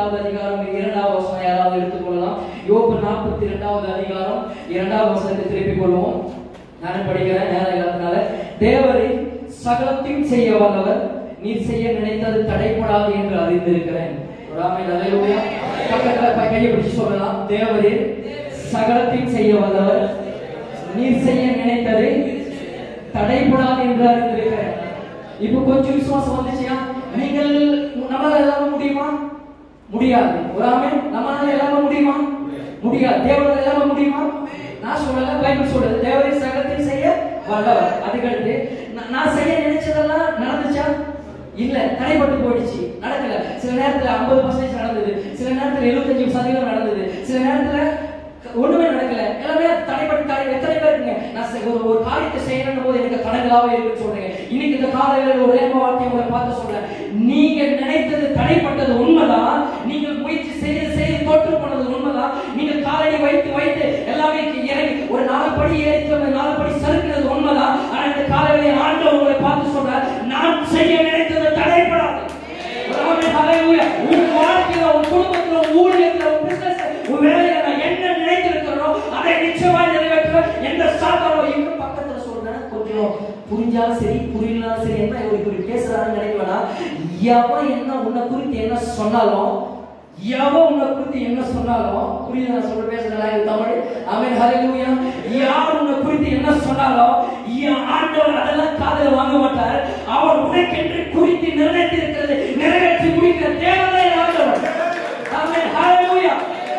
இரண்டாவது அதிகாரம் இரண்டாவது வசனம் யாராவது எடுத்துக்கொள்ளலாம் யோபு நாற்பத்தி இரண்டாவது அதிகாரம் இரண்டாவது வசனத்தை திருப்பிக் கொள்வோம் நான் படிக்கிறேன் நேரம் இல்லாதனால தேவரின் சகலத்தையும் செய்ய வல்லவர் நீ செய்ய நினைத்தது தடைப்படாது என்று அறிந்திருக்கிறேன் ஒரு ஆமென், அல்லேலூயா. பக்கத்துல ப- கையை பிடிச்சு சொல்லலாம் தேவரின் சகலத்தையும் செய்ய வல்லவர் நீர் செய்ய நினைத்தது தடைப்படாது என்று அறிந்திருக்கிறேன் இப்போ கொஞ்சம் விசுவாசம் வந்துச்சியா நீங்கள் நம்மளால எல்லாமே முடியுமா முடியாது ஒரு ஆமென் நம்மளால எல்லாமே முடியுமா முடியாது தேவனால எல்லாமே முடியுமா நான் சொல்லல பைபிள் சொல்றது தேவரை சகலத்தை செய்ய வல்லவர் அதுக்கடுத்து நான் நான் செய்ய நினைச்சதெல்லாம் நடந்துச்சா இல்ல தடைப்பட்டு போயிடுச்சு நடக்கல சில நேரத்துல ஐம்பது பர்சன்டேஜ் நடந்தது சில நேரத்துல எழுபத்தஞ்சு சதவீதம் நடந்தது சில நேரத்துல ஒண்ணுமே நடக்கல எல்லாமே தடைப்பட்டு தடை எத்தனை பேர் இருக்குங்க நான் செ- ஒரு ஒரு காரியத்தை செய்யணும் போது எனக்கு தடங்களாவே இருக்குன்னு சொல்றேன் இன்னைக்கு இந்த காலையில ஒரு ஏம வார்த்தையை உங்களை பார்த்து சொல்றேன் நீங்க நினைத்தது தடைப்பட்டது உண்மைதான் நீங்கள் முயற்சி செய்து செய்து தோற்று போனது உண்மைதான் நீங்கள் காலையை வைத்து வைத்து எல்லாமே இறங்கி ஒரு நாலு படி ஏறி அந்த நாலு படி சறுக்கிறது உண்மைதான் ஆனா இந்த காலையில ஆண்டவர் உங்களை பார்த்து சொல்றார் நான் செய்ய நினைத்தது தடைப்படாது ஆமென், ஹalleluya. உன் வாழ்க்கையில, உன் குடும்பத்துல, உன் ஊழியத்துல, உன் business, உன் வேலையில நான் என்ன நினைத்திருக்கிறனோ, அதை நிச்சயமாய் நிறைவேற்றுவேன். எந்த சாத்தானோ இன்னும் பக்கத்துல சொல்றேன், கொஞ்சம் புரிஞ்சாலும் சரி புரியலனாலும் சரி என்ன இவர் இப்படி பேசுறாருன்னு நினைக்க வேணாம். எவன் என்ன உன்னை குறித்து என்ன சொன்னாலும் எவன் உன்னை குறித்து என்ன சொன்னாலும் புரியுது நான் சொல்ற பேசுறேன் இது தமிழ் ஆமென் ஹalleluya யார் உன்னை குறித்து என்ன சொன்னாலும் என் ஆண்டவர் அதெல்லாம் காதுல வாங்க மாட்டார் அவர் உனக்கென்று குறித்து நிர்ணயித்து இருக்கிறது நிறைவேற்றி முடிக்கிற தேவனே ஆண்டவர் ஆமென் ஹalleluya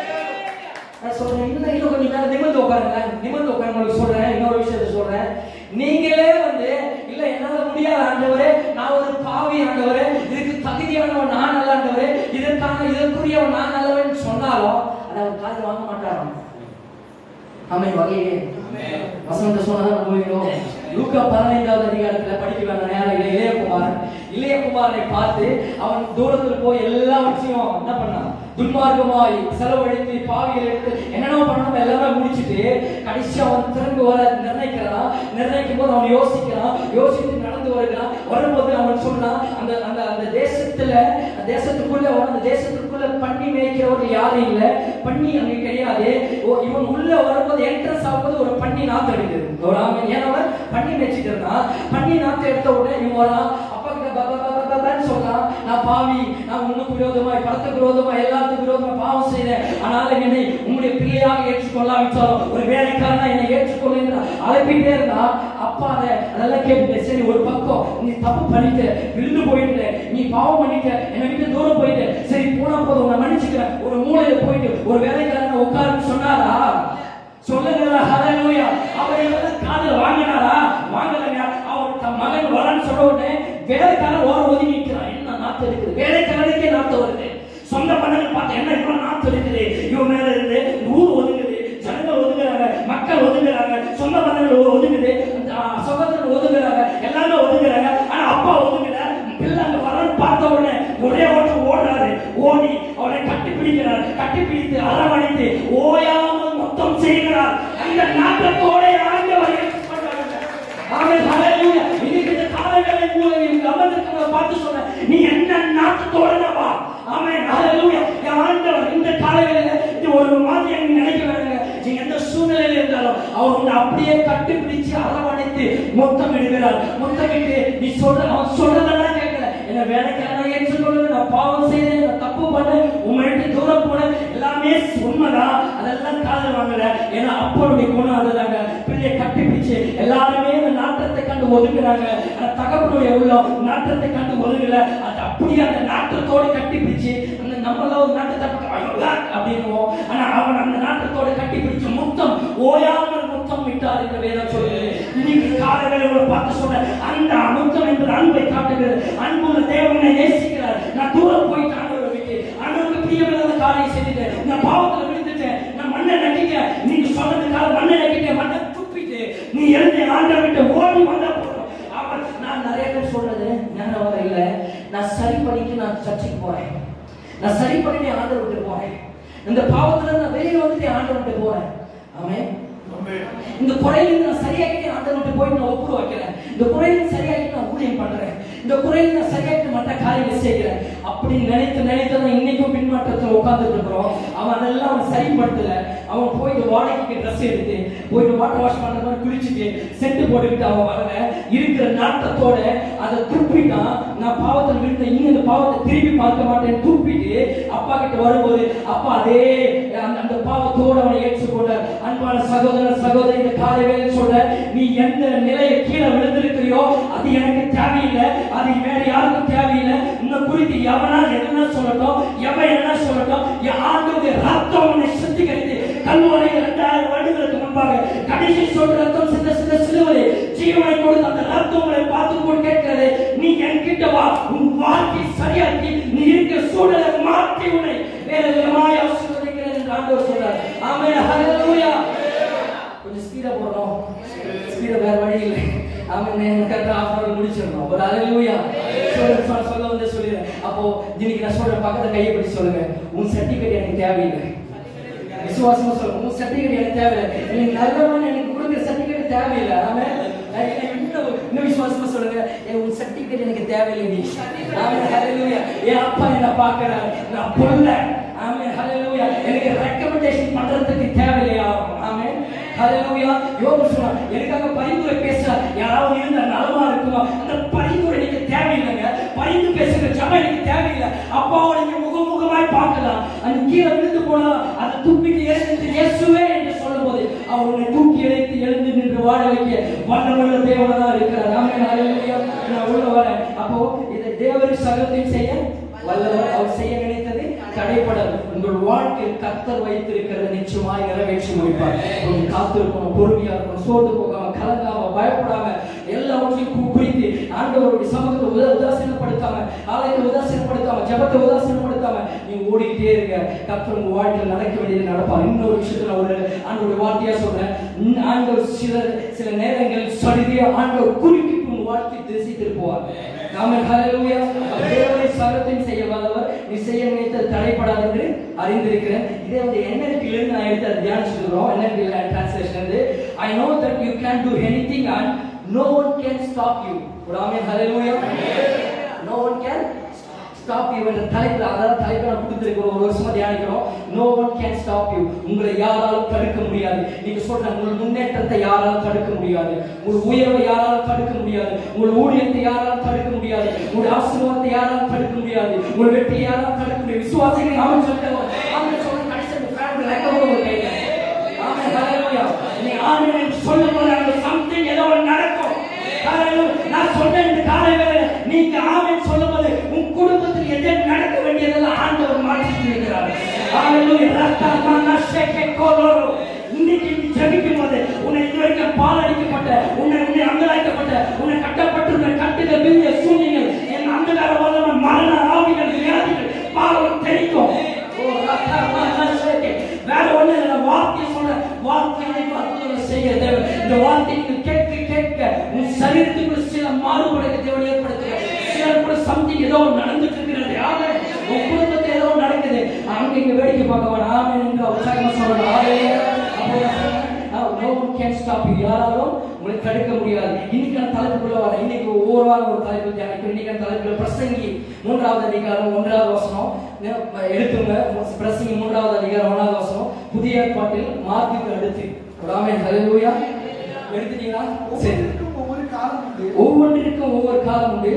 நான் சொல்றேன் இன்னும் இன்னும் கொஞ்சம் நேரம் நிமிர்ந்து உட்காருங்க நிமிர்ந்து உட்காருங்க உங்களுக்கு சொல்றேன் இன்னொரு விஷயத்தை சொல்றேன் நீங்களே வந்து இல்ல என்னால முடியாத ஆண்டவரே நான் ஒரு பாவி ஆண்டவரே இதுக்கு தகுதியானவன் நான் நல்ல ஆண்டவரே இதற்கான இதற்குரியவன் நான் நல்லவன் சொன்னாலும் அதை அவர் காது வாங்க மாட்டாராம் ஆமை வகையே வசனத்தை சொன்னதான் நம்புவீங்களோ லூக்கா பதினைந்தாவது அதிகாரத்துல படிக்க வேண்டாம் நேரம் இல்லை இளையகுமாரன் இளையகுமாரனை பார்த்து அவன் தூரத்துல போய் எல்லாவற்றையும் என்ன பண்ணான் துன்மார்க்கமாய் செலவழித்து பாவியில் எடுத்து என்னென்ன பண்ணணும் எல்லாமே முடிச்சிட்டு கடைசி அவன் திரும்பி வர நிர்ணயிக்கிறான் நிர்ணயிக்கும் போது அவன் யோசிக்கிறான் யோசித்து நடந்து வருகிறான் வரும்போது அவன் சொன்னான் அந்த அந்த அந்த தேசத்துல அந்த தேசத்துக்குள்ள அந்த தேசத்துக்குள்ள பண்ணி மேய்க்கிறவர்கள் யாரும் இல்ல பண்ணி அங்க கிடையாது ஓ, இவன் உள்ள வரும்போது என்ட்ரன்ஸ் ஆகும்போது ஒரு பண்ணி நாத்து எடுக்குது ஒரு ஆமென். ஏன்னா அவன் பண்ணி மேய்ச்சிட்டு இருந்தான் பண்ணி நாத்து எடுத்த உடனே இவன் வரான் அப்பா கிட்ட பா, பா, பா, பா, பான்னு சொல்றான் நான் பாவி நான் உனக்கு விரோதமாய் படத்துக்கு விரோதமாய் எல்லாத்துக்கும் விரோதமா பாவம் செய்தேன் ஆனால் என்னை உங்களுடைய பிள்ளையாக ஏற்றுக்கொள்ளாவிட்டாலும் ஒரு வேலைக்காரனா என்னை ஏற்றுக்கொள்ள என்று அழைப்பிட்டே இருந்தா அப்பா அதை அதெல்லாம் கேட்டு சரி ஒரு பக்கம் நீ தப்பு பண்ணிட்ட விழுந்து போயிட்டு நீ பாவம் பண்ணிட்ட என்னை விட்டு தூரம் போயிட்டு சரி போனா போதும் உன்னை மன்னிச்சுக்கிறேன் ஒரு மூலையில போயிட்டு ஒரு வேலைக்காரனை உட்காருன்னு சொன்னாரா சொல்லுங்களா ஹalleluya அவர் எல்லாம் காதுல வாங்கினாரா வாங்கலங்க அவர் தன் மகன் வரன்னு சொன்ன உடனே வேலைக்காரன் ஓர ஒதுங்கி நிற்கிறான் என்ன நாத்து இருக்குது வேலைக்காரனுக்கே நாத்து வருது சொந்த பண்ணங்கள் பார்த்து என்ன இவ்வளவு நாத்து இருக்குது இவன் மேல இருந்து ஊர் ஒதுங்குது ஜனங்கள் ஒதுங்குறாங்க மக்கள் ஒதுங்குறாங்க சொந்த பண்ணங்கள் ஒதுங்குது ஆ, சகோதரர்கள் ஒதுங்குறாங்க எல்லாமே ஒதுங்குறாங்க ஆனா அப்பா ஒதுங்கல பிள்ளை அங்க வரன்னு பார்த்த உடனே ஒரே ஓட்டம் ஓடுறாரு ஓடி அவனை கட்டி பிடிக்கிறார் கட்டி பிடித்து அரவணைத்து ஓயாமல் மொத்தம் செய்கிறார் அந்த நாட்டத்தோட ஆண்டவர் ஏற்றுக்கொண்டார்கள். ஆமென், ஹalleluya. இன்னைக்கு இந்த காலைவேளை உங்களை இங்க அமர்ந்திருக்கிறவங்களை பார்த்து சொல்றேன், நீ என்ன நாட்டத்தோட வா ஆமென், ஹalleluya. என் ஆண்டவர் இந்த காலைவேளையில இது ஒரு மாதிரி நீங்க நினைக்க வேணுங்க நீங்க எந்த சூழ்நிலையில இருந்தாலும் அவர் உன்னை அப்படியே கட்டி பிடிச்சு அரவணைத்து மொத்தம் விடுகிறார் மொத்தமிட்டு நீ சொல்ற அவன் சொல்றதெல்லாம் கேட்கல என்ன வேலைக்காரனை ஏற்றுக்கொள்ளுங்க நான் பாவம் செய்தேன் நான் தப்பு பண்ணேன் உண்மை விட்டு தூரம் போனேன் எல்லாமே உண்மைதான் அதெல்லாம் காதல் வாங்கல ஏன்னா அப்பனுடைய குணம் அதுதாங்க பிள்ளையை கட்டி பிடிச்சு எல்லாருமே இந்த நாட்டத்தை கண்டு ஒதுங்குறாங்க ஆனா தகப்பனுடைய உள்ளம் நாட்டத்தை கண்டு ஒதுங்கல அது அப்படியே அந்த நாட்டத்தோட கட்டி பிடிச்சு அந்த நம்மள ஒரு நாட்டத்தை பக்கம் ஐயோ, யா, அப்படின்னுவோம் ஆனா அவன் அந்த நாட்டத்தோட கட்டி பிடிச்சு முத்தம் ஓயாமல் முத்தம் விட்டார் என்று வேதம் சொல்லுது இன்னைக்கு காலையில உங்களை பார்த்து சொல்ற அந்த முத்தம் என்பது அன்பை காட்டுகிறது அன்புள்ள தேவனை நேசிக்கிறார் நான் தூரம் போயிட்டு ஆண்டவரை விட்டு ஆண்டவருக்கு பிரியமில்லாத காரியம் செய்துட்டேன் நான் பாவத்துல விழுந்துட்டேன் நான் மண்ணை நக்கிட்டேன் நீங்க சொன்னதுக்காக மண்ணை நக்கிட்டேன் மண்ணை துப்பிட்டு நீ எழுந்து ஆண்டவர் விட்டு ஓடி வந்தா போதும் அவன் நான் நிறைய பேர் சொல்றது ஞானம் வர இல்ல நான் சரி பண்ணிட்டு நான் சர்ச்சைக்கு போறேன் நான் சரி பண்ணி ஆண்டவர் விட்டு போறேன் இந்த பாவத்துல நான் வெளியில வந்துட்டு ஆண்டவர் விட்டு போறேன் ஆமென் இந்த குறையிலிருந்து நான் சரியாக்கிட்டு ஆண்டவர்கிட்ட போயிட்டு நான் ஒப்புரு வைக்கிறேன் இந்த குறையிலிருந்து சரியாக்கி நான் ஊழியம் பண்றேன் இந்த குறையிலிருந்து நான் சரியாக்கி மற்ற காரியங்களை செய்கிறேன் அப்படி நினைத்து நினைத்து தான் இன்னைக்கும் பின்மாற்றத்தில் உட்கார்ந்துட்டு இருக்கிறோம் அவன் அதெல்லாம் அவன் சரிப்படுத்தல அவன் போயிட்டு வாடகைக்கு ட்ரெஸ் எடுத்து போயிட்டு வாட்டர் வாஷ் பண்ற மாதிரி குளிச்சுட்டு செட்டு போட்டுக்கிட்டு அவன் வரல இருக்கிற நாட்டத்தோட அதை துப்பிட்டான் நான் பாவத்தில் விழுந்த இன்னும் இந்த பாவத்தை திருப்பி பார்க்க மாட்டேன் துப்பிட்டு அப்பா கிட்ட வரும்போது அப்பா அதே அந்த அந்த பாவத்தோட அவனை ஏற்றுக்கொண்டார் அன்பான சகோதரர் சகோதரி இந்த காலை வேலை சொல்ற நீ எந்த நிலையை கீழே விழுந்திருக்கிறியோ அது எனக்கு தேவையில்லை அது வேற யாருக்கும் தேவையில்லை உன்னை குறித்து எவனா என்ன சொல்லட்டும் எவன் என்ன சொல்லட்டும் என் ஆண்டவருடைய ரத்தம் உன்னை சுத்திகரித்து கல்வாரி இரண்டாயிரம் வருடங்களுக்கு முன்பாக கடைசி சொல்ற ரத்தம் சிந்த சிந்த சிலுவை ஜீவனை கொடுத்து அந்த ரத்தம் உங்களை பார்த்து கொண்டு கேட்கிறது நீ என்கிட்ட வா உன் வாழ்க்கை சரியாக்கி நீ இருக்கிற சூழலை மாற்றி உன்னை வேற விதமாய் ஆசீர்வதிக்கிறேன் என்று ஆண்டவர் சொல்றார் ஆமென் ஹalleluya கொஞ்சம் ஸ்பீடா போறோம் ஸ்பீடா வேற வழி இல்லை ஆமென் எனக்கு கரெக்டா ஆஃப் அவர் முடிச்சிடணும் ஒரு ஹalleluya சொல்ல சொல்ல சொல்ல வந்து சொல்லிடுறேன் அப்போ இன்னைக்கு நான் சொல்ற பக்கத்துல கையை பிடிச்சு சொல்லுங்க உன் சர்டிபிகேட் எனக்கு தேவையில்லை விசுவாசமா சொல்லுங்க உன் சர்டிபிகேட் எனக்கு தேவையில்லை நீ நல்லவன் எனக்கு கொடுக்குற சர்டிபிகேட் தேவையில்லை ஆமென் இன்னும் இன்னும் விசுவாசமா சொல்லுங்க ஏ, உன் சர்டிபிகேட் எனக்கு தேவையில்லை நீ ஆமென் ஹalleluya என் அப்பா என்ன பார்க்கறார் நான் புள்ள ஆமென் ஹalleluya எனக்கு ரெக்கமெண்டேஷன் பண்றதுக்கு தேவையில்லையா ஆமென் ஹalleluya யோபு சொன்னார் எனக்காக பரிந்துரை பேச யாராவது இருந்தா நலமா இருக்குமா அந்த பரிந்துரை எனக்கு தேவையில்லைங்க பரிந்து பேசுற ஜபம் எனக்கு தேவையில்லை அப்பாவோட நீங்க முகமுகமாய் பார்க்கலாம் அந்த கீழே விழுந்து போனா அதை துப்பிட்டு எழுந்து இயேசுவே என்று சொல்லும்போது அவர் உன்னை தூக்கி இழைத்து எழுந்து நின்று வாழ வைக்க வல்லமுள்ள தேவனா இருக்கிறார் ஆமென் ஹalleluya நான் உள்ள வரேன் அப்போ இதை தேவன் சகலத்தையும் செய்ய வல்லவர் அவர் செய்ய நினைத்தது தடைப்படாது உங்கள் வாழ்க்கையில் கர்த்தர் வைத்திருக்கிறத நிச்சயமாய் நிறைவேற்றி முடிப்பார் உங்க காத்திருக்கணும் பொறுமையா இருக்கணும் சோர்ந்து போகாம கலங்காம பயப்படாம எல்லாவற்றையும் கு- குறித்து ஆண்டவருடைய சமூகத்தை உத உதாசீனப்படுத்தாம ஆலயத்தை உதாசீனப்படுத்தாம ஜபத்தை உதாசீனப்படுத்தாம நீங்க ஓடிக்கிட்டே இருங்க கர்த்தர் உங்க வாழ்க்கையில் நடக்க வேண்டியது நடப்பார் இன்னொரு விஷயத்துல ஒரு ஆண்டவருடைய வார்த்தையா சொல்றேன் இன்னும் ஆண்டவர் சில சில நேரங்கள் சடுதியா ஆண்டவர் குறுக்கிட்டு உங்க வாழ்க்கை திசை திருப்புவார் ஆமென் ஹalleluya தேவனை சகலத்தையும் செய்ய வல்லவர் நீ செய்ய நினைத்தது தடைப்படாது என்று அறிந்திருக்கிறேன் இதே வந்து NLP ல இருந்து நான் எடுத்து அதை தியானிச்சுட்டு இருக்கிறோம் NLP ல translation இருந்து I know that you can do anything and no one can stop you ஒரு ஆமென் ஹalleluya no one can stop you என்ற தலைப்பில் அதாவது தலைப்பை நான் கொடுத்துருக்கிறோம் ஒரு வருஷமா தியானிக்கிறோம் no one can stop you உங்களை யாராலும் தடுக்க முடியாது நீங்க சொல்ற உங்கள் முன்னேற்றத்தை யாராலும் தடுக்க முடியாது உங்கள் உயர்வை யாராலும் தடுக்க முடியாது உங்கள் ஊழியத்தை யாராலும் தடுக்க முடியாது உங்கள் ஆசீர்வாதத்தை யாராலும் தடுக்க முடியாது உங்கள் வெற்றியை யாராலும் தடுக்க முடியாது விசுவாசிகள் அவன் சொல்லுவோம் அவன் சொல்ல கடைசி அந்த ஃபேமிலி ரெக்கவர் ஒரு கையில ஆமென் ஹalleluya நீ ஆமென் என்று சொல்லும்போது அங்க சம்திங் ஏதோ ஒன்று நடக்கும் ஹalleluya நான் சொன்ன இந்த காலை வேளை நீங்க ஆமென் சொல்லும்போது உன் குடும்பத்தில் எது நடக்க வேண்டியதெல்லாம் ஆண்டவர் மாற்றி வைக்கிறார் ஹalleluya ரத்தமான ஷேக்கே கோலோரோ இன்னைக்கு நீ ஜெபிக்கும் போது உன்னை இதுவரைக்கும் பால் அடிக்கப்பட்ட உன்னை உன்னை அங்கலாய்க்கப்பட்ட உன்னை கட்டப்பட்டிருந்த கட்டுகள் பெரிய சூழ்நிலைகள் என் அந்தகார வல்லமை மரண ஆவிகள் வியாதிகள் பாவம் தெரிக்கும் ஓ ரத்தமான ஷேக்கே வேற ஒண்ணு இல்ல நான் வார்த்தையை சொல்றேன் வார்த்தையை அற்புதங்களை செய்கிற தேவன் இந்த வார்த்தையை நீங்க கேட்க கேட்க உன் சரீரத்துக்குள்ள சில மாறுபடுக தேவன் ஏற்படுத்துகிறார் சிலருக்குள்ள சம்திங் ஏதோ நடந்துட்டு இருக்கிறது ஆக உன் குடும்பத்தில் ஏதோ நடக்குது அங்க இங்க வேடிக்கை பார்க்க வேணாம் ஆமென் என்று உற்சாகமா சொல்லணும் ஆமென். அப்போ நான் சொன்னேன், no one can stop you. யாராலும் உங்களை தடுக்க முடியாது இன்னைக்கான தலைப்புக்குள்ள வர இன்னைக்கு ஒவ்வொரு வாரம் ஒரு தலைப்பு தியானிக்கும் இன்னைக்கான தலைப்புல பிரசங்கி மூன்றாவது அதிகாரம் ஒன்றாவது வசனம் நே- எடுத்துங்க பிரசங்கி மூன்றாவது அதிகாரம் ஒன்றாவது வசனம் புதிய ஏற்பாட்டில் மார்க்குக்கு அடுத்து ராமன் ஹalleluya எடுத்துட்டீங்களா சரி ஒவ்வொருவருக்கும் ஒவ்வொரு காலம் உண்டு ஒவ்வொன்றிற்கும் ஒவ்வொரு காலம் உண்டு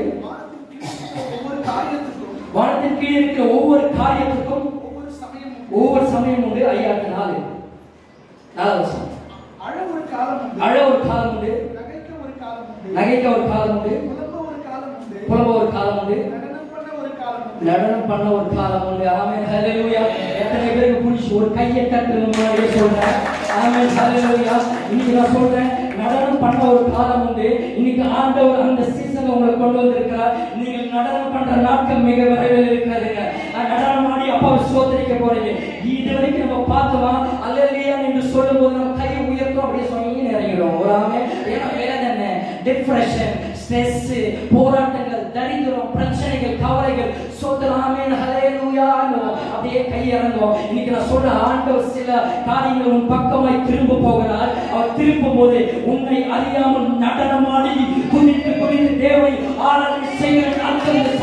வானத்தின் கீழ் இருக்கிற ஒவ்வொரு வானத்தின் கீழ் இருக்கிற ஒவ்வொரு காரியத்துக்கும் காரியத்துக்கும் ஒவ்வொரு சமயம் உண்டு. ஒவ்வொரு சமயம் உண்டு ஐயாக்கு நாலு நாலாவது வசனம் அழ ஒரு காலம் உண்டு அழ ஒரு காலம் உண்டு நகைக்க ஒரு காலம் உண்டு நகைக்க ஒரு காலம் உண்டு புலம்ப ஒரு காலம் உண்டு புலம்ப ஒரு காலம் உண்டு நடனம் பண்ண ஒரு காலம் உண்டு நடனம் பண்ண ஒரு காலம் உண்டு ஆமென் ஹalleluya எத்தனை பேருக்கு புடிச்சு ஒரு கையை தட்டுங்க முன்னாடியே சொல்றேன் ஆமென் ஹalleluya இன்னைக்கு நான் சொல்றேன் நடனம் பண்ண ஒரு காலம் உண்டு இன்னைக்கு ஆண்டவர் அந்த சீசன் உங்களை கொண்டு வந்திருக்கிறார் நீங்கள் நடனம் பண்ற நாட்கள் மிக விரைவில் இருக்கிறதுங்க நான் நடனம் ஆடி அப்பாவை சோதரிக்க போறீங்க இது வரைக்கும் நம்ம பார்த்தோமா அல்லையா என்று சொல்லும் போது நம்ம கையை உயர்த்தோம் அப்படியே சொன்னீங்க இறங்கிடும் ஒரு ஆமென் ஏன்னா வேதனை டிப்ரெஷன் ஸ்ட்ரெஸ் போராட்டங்கள் தரித்திரம் பிரச்சனைகள் கவலைகள் சோதராமேன் ஹalleluyaன்னு அப்படியே கை இறங்கும் இன்னைக்கு நான் சொல்ற ஆண்டவர் சில காரியங்கள் உன் பக்கமாய் திரும்ப போகிறார் அவர் திரும்பும் போது உன்னை அறியாமல் நடனமாடி குதித்து குதித்து தேவனை ஆராதனை செய்கிற நாட்கள் இந்த சபைக்கு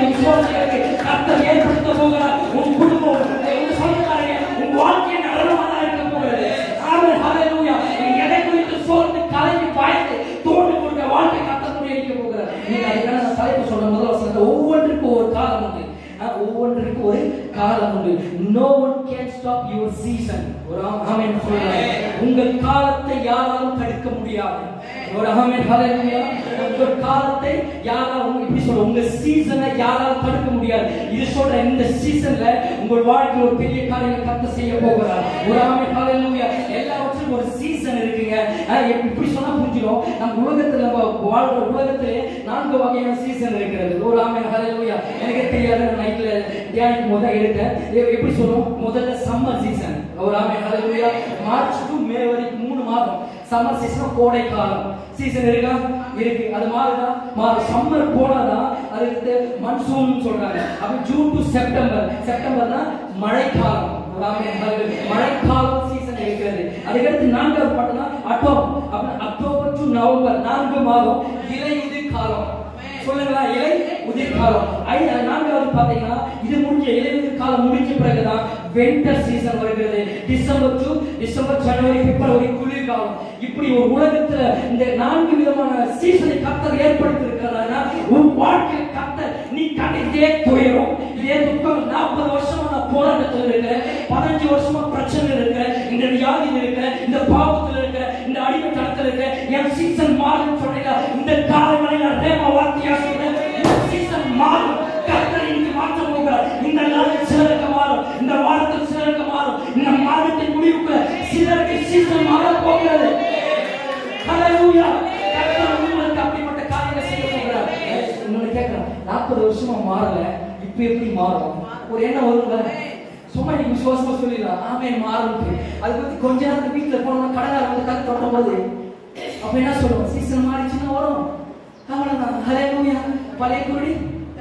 செய்கிற விசுவாசிகளுக்கு கர்த்தர் ஏற்படுத்த போகிறார் உன் குடும்பம் உன் சொந்தக்காரங்க உன் வாழ்க்கை நலனமாக இருக்க போகிறது ஆமென் ஹalleluya நீ எதை குறித்து சோர்ந்து கலங்கி பயந்து தோண்டு கொண்ட வாழ்க்கை கர்த்தர் முடிக்க போகிறார் நீங்க அதுக்கான நான் தலைப்பு சொன்ன முதல் வசனத்துல ஒவ்வொன்றுக்கும் ஒரு காலம் உண்டு அஹ் ஒவ்வொன்றுக்கும் ஒரு காலம் உண்டு no one can stop your season ஒரு ஆமென் சொல்லுங்க உங்கள் காலத்தை யாராலும் தடுக்க முடியாது ஒரு ஆமென் ஹalleluya உங்கள் காலத்தை யாராலும் இப்படி சொல்ல உங்க சீசனை யாராலும் தடுக்க முடியாது இது சொல்ற இந்த சீசன்ல உங்கள் வாழ்க்கையில் ஒரு பெரிய காரியங்களை கத்த செய்ய போகிறார் ஒரு ஆமென் ஹalleluya எல்லாவற்றுக்கும் ஒரு சீசன் இருக்குங்க அஹ் இப்படி சொன்னா புரிஞ்சிடும் நம்ம உலகத்துல நம்ம வாழ்ற உலகத்திலே நான்கு வகையான சீசன் இருக்கிறது ஒரு ஆமென் ஹalleluya எனக்கு தெரியாத நைட்ல தியானிக்கும் போது தான் எடுத்தேன் எ- எப்படி சொல்றோம் முதல்ல சம்மர் சீசன் ஒரு ஆமென் ஹalleluya மார்ச் டு மே வரைக்கும் மூணு மாதம் சம்மர் சீசன் கோடை காலம் சீசன் இருக்கா இருக்கு அது மாறுதா மாறு சம்மர் போனாதான் அதுக்கு மன்சூன் சொல்றாங்க அப்ப ஜூன் டு செப்டம்பர் செப்டம்பர்னா மழைக்காலம் ஒரு ஆமென் ஹalleluya மழைக்காலம் சீசன் இருக்கிறது அதுக்கடுத்து நான்காவது பாட்டுனா அக்டோபர் அப்ப அக்டோபர் டு நவம்பர் நான்கு மாதம் இலை உதிர் காலம் சொல்லுங்களா இலை உதிர் காலம் ஐ- நான்காவது பாத்தீங்கன்னா இது முடிஞ்ச இலை உதிர் காலம் முடிஞ்ச பிறகுதான் வெண்டர் சீசன் வருகிறது டிசம்பர் டு டிசம்பர் ஜனவரி பிப்ரவரி குளிர்காலம் இப்படி ஒரு உலகத்துல இந்த நான்கு விதமான சீசனை கத்தர் ஏற்படுத்தி இருக்கிறாருன்னா உன் வாழ்க்கையில் கத்தர் நீ கண்டித்தே துயரும் இதே துக்கம் நாற்பது வருஷமா நான் போராட்டத்தில் இருக்கிறேன் பதினஞ்சு வருஷமா பிரச்சனை இருக்கிறேன் இந்த வியாதியில் இருக்கிறேன் இந்த பாவத்தில் இருக்கிறேன் இந்த அடிமைத்தனத்தில் இருக்கிறேன் என் சீசன் மாறும் சொன்னீங்க இந்த காலங்களில் நான் ரேமா வார்த்தையா சொல்றேன் இந்த சீசன் மாறும் கர்த்தர் இன்னைக்கு மாற்ற போகிறார் இந்த நாளில் சிலருக்கு மாறும் இந்த வாரத்தில் சிலருக்கு மாறும் இந்த மாதத்தின் முடிவுக்கு சிலருக்கு சீசன் மாற போகிறது ஹalleluya கர்த்தர் உங்களுக்கு அப்படிப்பட்ட காரியங்களை செய்ய போகிறார் இன்னொன்னு கேட்கிறேன் நாற்பது வருஷமா மாறல இப்ப எப்படி மாறும் ஒரு எண்ணம் வரும் சும்மா நீ விசுவாசமா சொல்லிடலாம் ஆமே மாறும் அது பத்தி கொஞ்ச நேரத்துக்கு வீட்டுல போனோம்னா கடனால வந்து கதை தொட்டும் போது அப்ப என்ன சொல்லுவோம் சீசன் மாறிச்சுன்னா வரும் அவ்வளவுதான் ஹalleluya பழைய குருடி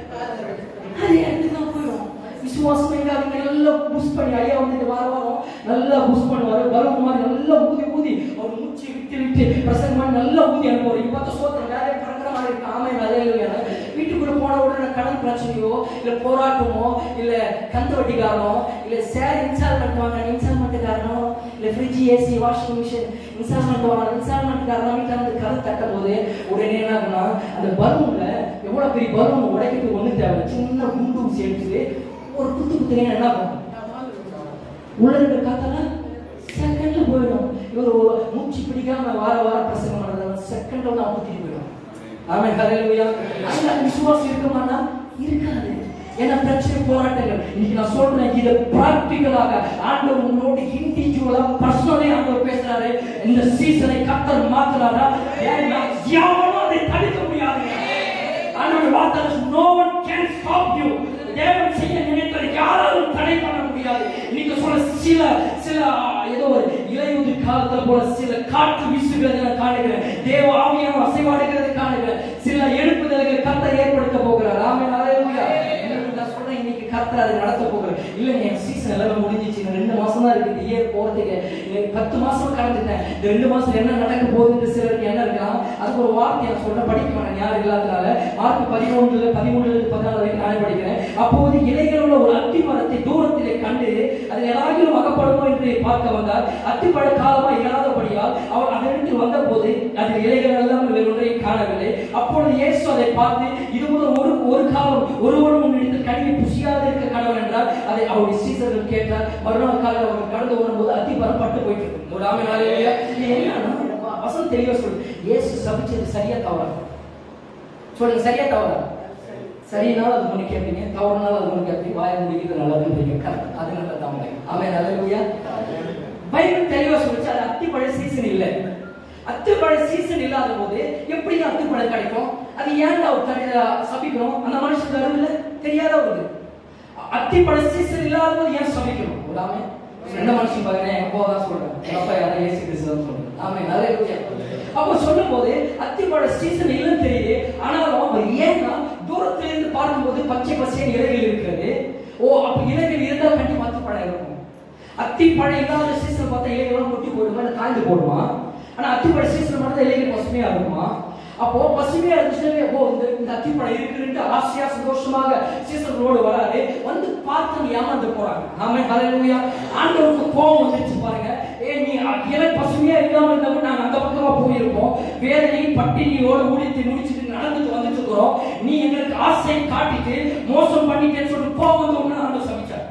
அது இடத்துக்கு தான் போயிடும் விசுவாசம் எங்க அவங்க நல்லா புஷ் பண்ணி ஐயா வந்து வார வாரம் நல்லா புஷ் பண்ணுவாரு பலூன் மாதிரி நல்லா ஊதி ஊதி அவர் மூச்சு விட்டு விட்டு பிரசங்கம் பண்ணி நல்லா ஊதி அனுப்புவார் இப்ப பார்த்தா சோத்திரம் வேற பறக்கிற மாதிரி இருக்கு ஆமை அலையில வீட்டுக்குள்ள போன உடனே கடன் பிரச்சனையோ இல்ல போராட்டமோ இல்ல கந்து வட்டிக்காரனோ இல்ல சேர் இன்ஸ்டால்மெண்ட் வாங்க இன்ஸ்டால்மெண்ட்டுக்காரனோ இல்ல fridge AC washing machine installment வாங்க இன்ஸ்டால்மெண்ட்டுக்காரனோ வீட்டுல வந்து கதை தட்டும் போது உடனே என்ன ஆகுனா அந்த பலூன்ல எவ்வளவு பெரிய பலூன் உடைக்கிறது ஒண்ணு தேவை சின்ன குண்டு ஊசி எடுத்து ஒரு குத்து குத்துனீங்கன்னா என்ன ஆகும் உள்ள இருக்கிற காத்தெல்லாம் செகண்ட்ல போயிடும் இவர் ஒரு மூச்சு பிடிக்காம வார வாரம் பிரசங்கம் பண்றதால செகண்ட்ல வந்து அமுத்திட்டு போயிடும் ஆமென் ஹalleluya அந்த விசுவாசம் இருக்குமானா இருக்காது ஏன்னா பிரச்சனை போராட்டங்கள் இன்னைக்கு நான் சொல்றேன் இதை பிராக்டிக்கலாக ஆண்டவர் உங்களோட இண்டிவிஜுவலா பர்சனலி ஆண்டவர் பேசுறாரு இந்த சீசனை கத்தர் மாத்துறாரா ஏன்னா யாரும் அதை தடுக்க முடியாதுங்க ஆண்டவர் வார்த்தை no one can stop you தேவன் செய்ய நினைத்ததை யாராலும் தடை பண்ண முடியாது இன்னைக்கு சொல்ல சில சில ஆ, ஏதோ ஒரு இலையுதிர் காலத்துல போல சில காற்று வீசுகிறதை நான் காணுகிறேன் தேவ ஆவியான அசைவாடுகிறதை காணுகிறேன் சில எழுப்புதல்கள் கர்த்தர் ஏற்படுத்த போகிறார் ஆமென் ஹalleluya உங்களுக்கு நான் சொல்றேன் இன்னைக்கு கர்த்தர் அதை நடத்த போகிறார் இல்லைங்க என் சீசன் எல்லாமே முடிஞ்சிச்சு இன்னும் ரெண்டு மாசம் தான் இருக்கு இயர் போறதுக்கு எனக்கு பத்து மாசம் கடந்துட்டேன் இந்த ரெண்டு மாசம் என்ன நடக்க போகுதுன்னு சிலருக்கு என்ன இருக்கலாம் அதுக்கு ஒரு வார்த்தை நான் சொல்றேன் படிக்க மாட்டேன் யாரும் இல்லாதனால மார்க் பதினொன்றுல பதிமூணுல இருந்து பதினாலு வரைக்கும் நான் படிக்கிறேன் அப்போது இலைகளுள்ள ஒரு அத்தி மரத்தை தூரத்திலே கண்டு அதில் ஏதாகிலும் அகப்படுமோ என்று பார்க்க வந்தார் அத்திப்பழ காலமா இல்லாதபடியால் அவர் அதற்கு வந்த போது அதில் இலைகள் எல்லாம் வேறு ஒன்றையும் காணவில்லை அப்பொழுது இயேசு அதை பார்த்து இது முதல் ஒரு ஒரு காலம் ஒருவரும் உன்னிடத்தில் கனியை புசியாது இருக்க கடவுள் என்றார் அதை அவருடைய சீசர்கள் கேட்டார் மறுநாள் காலையில் அவர் கடந்து வரும்போது அத்தி மரம் பட்டு போயிட்டு இருக்கு ஒரு ஆமை நாளையா என்னன்னா வசனம் தெளிவா சொல்லு இயேசு சபிச்சது சரியா தவறா சொல்லுங்க சரியா தவறா சரினாலும் அது முன்னு கேட்பீங்க தவறுனாலும் அது முன்னு கேட்பீங்க வாய முடிக்கிறது நல்லதுன்றீங்க கரெக்ட் அது நல்ல தாமரை அவன் நல்ல பைபிள் தெளிவா சொல்லிச்சு அது அத்திப்பழ சீசன் இல்லை அத்திப்பழ சீசன் இல்லாத போது எப்படி அத்திப்பழம் கிடைக்கும் அது ஏன் அவர் தனி- சபிக்கணும் அந்த மனுஷன் வருதுல தெரியாத ஒரு அத்திப்பழ சீசன் இல்லாத போது ஏன் சபிக்கணும் ஒரு ஆமே ரெண்டு மனுஷன் பாருங்க எங்க அப்பா தான் சொல்றேன் எங்க அப்பா யாரும் ஏசி கிறிஸ்து தான் சொல்றேன் ஆமே நிறைய அப்போ சொல்லும் போது அத்திப்பழ சீசன் இல்லைன்னு தெரியுது ஆனாலும் அவர் ஏன்னா தூரத்துல இருந்து பார்க்கும்போது பச்சை பச்சையின் இலைகள் இருக்கிறது ஓ அப்ப இலைகள் இருந்தால் கண்டிப்பா அத்திப்பழம் இருக்கும் அத்திப்பழம் இல்லாத சீசன் பார்த்தா இலைகள்லாம் கொட்டி போடுமா இல்லை காய்ந்து போடுமா ஆனா அத்திப்பழ சீசன் மட்டும் தான் இலைகள் பசுமையா இருக்குமா அப்போ பசுமையா இருந்துச்சுன்னா ஓ இந்த இந்த அத்திப்பழம் இருக்குன்ட்டு ஆசையா சந்தோஷமாக சீசர்களோடு வராரு வந்து பார்த்து ஏமாந்து போறாங்க ஆமே ஹalleluya ஆண்டவருக்கு கோபம் வந்துருச்சு பாருங்க ஏ நீ இலை பசுமையா இல்லாம இருந்தவங்க நாங்க அந்த பக்கமா போயிருப்போம் வேதனை பட்டினியோடு ஊழியத்தை முடிச்சுட்டு நடந்துட்டு வந்துட்டு இருக்கிறோம் நீ எங்களுக்கு ஆசை காட்டிட்டு மோசம் பண்ணிட்டேன்னு சொல்லிட்டு கோபம் வந்து ஒண்ணு நாங்க சமைச்சார்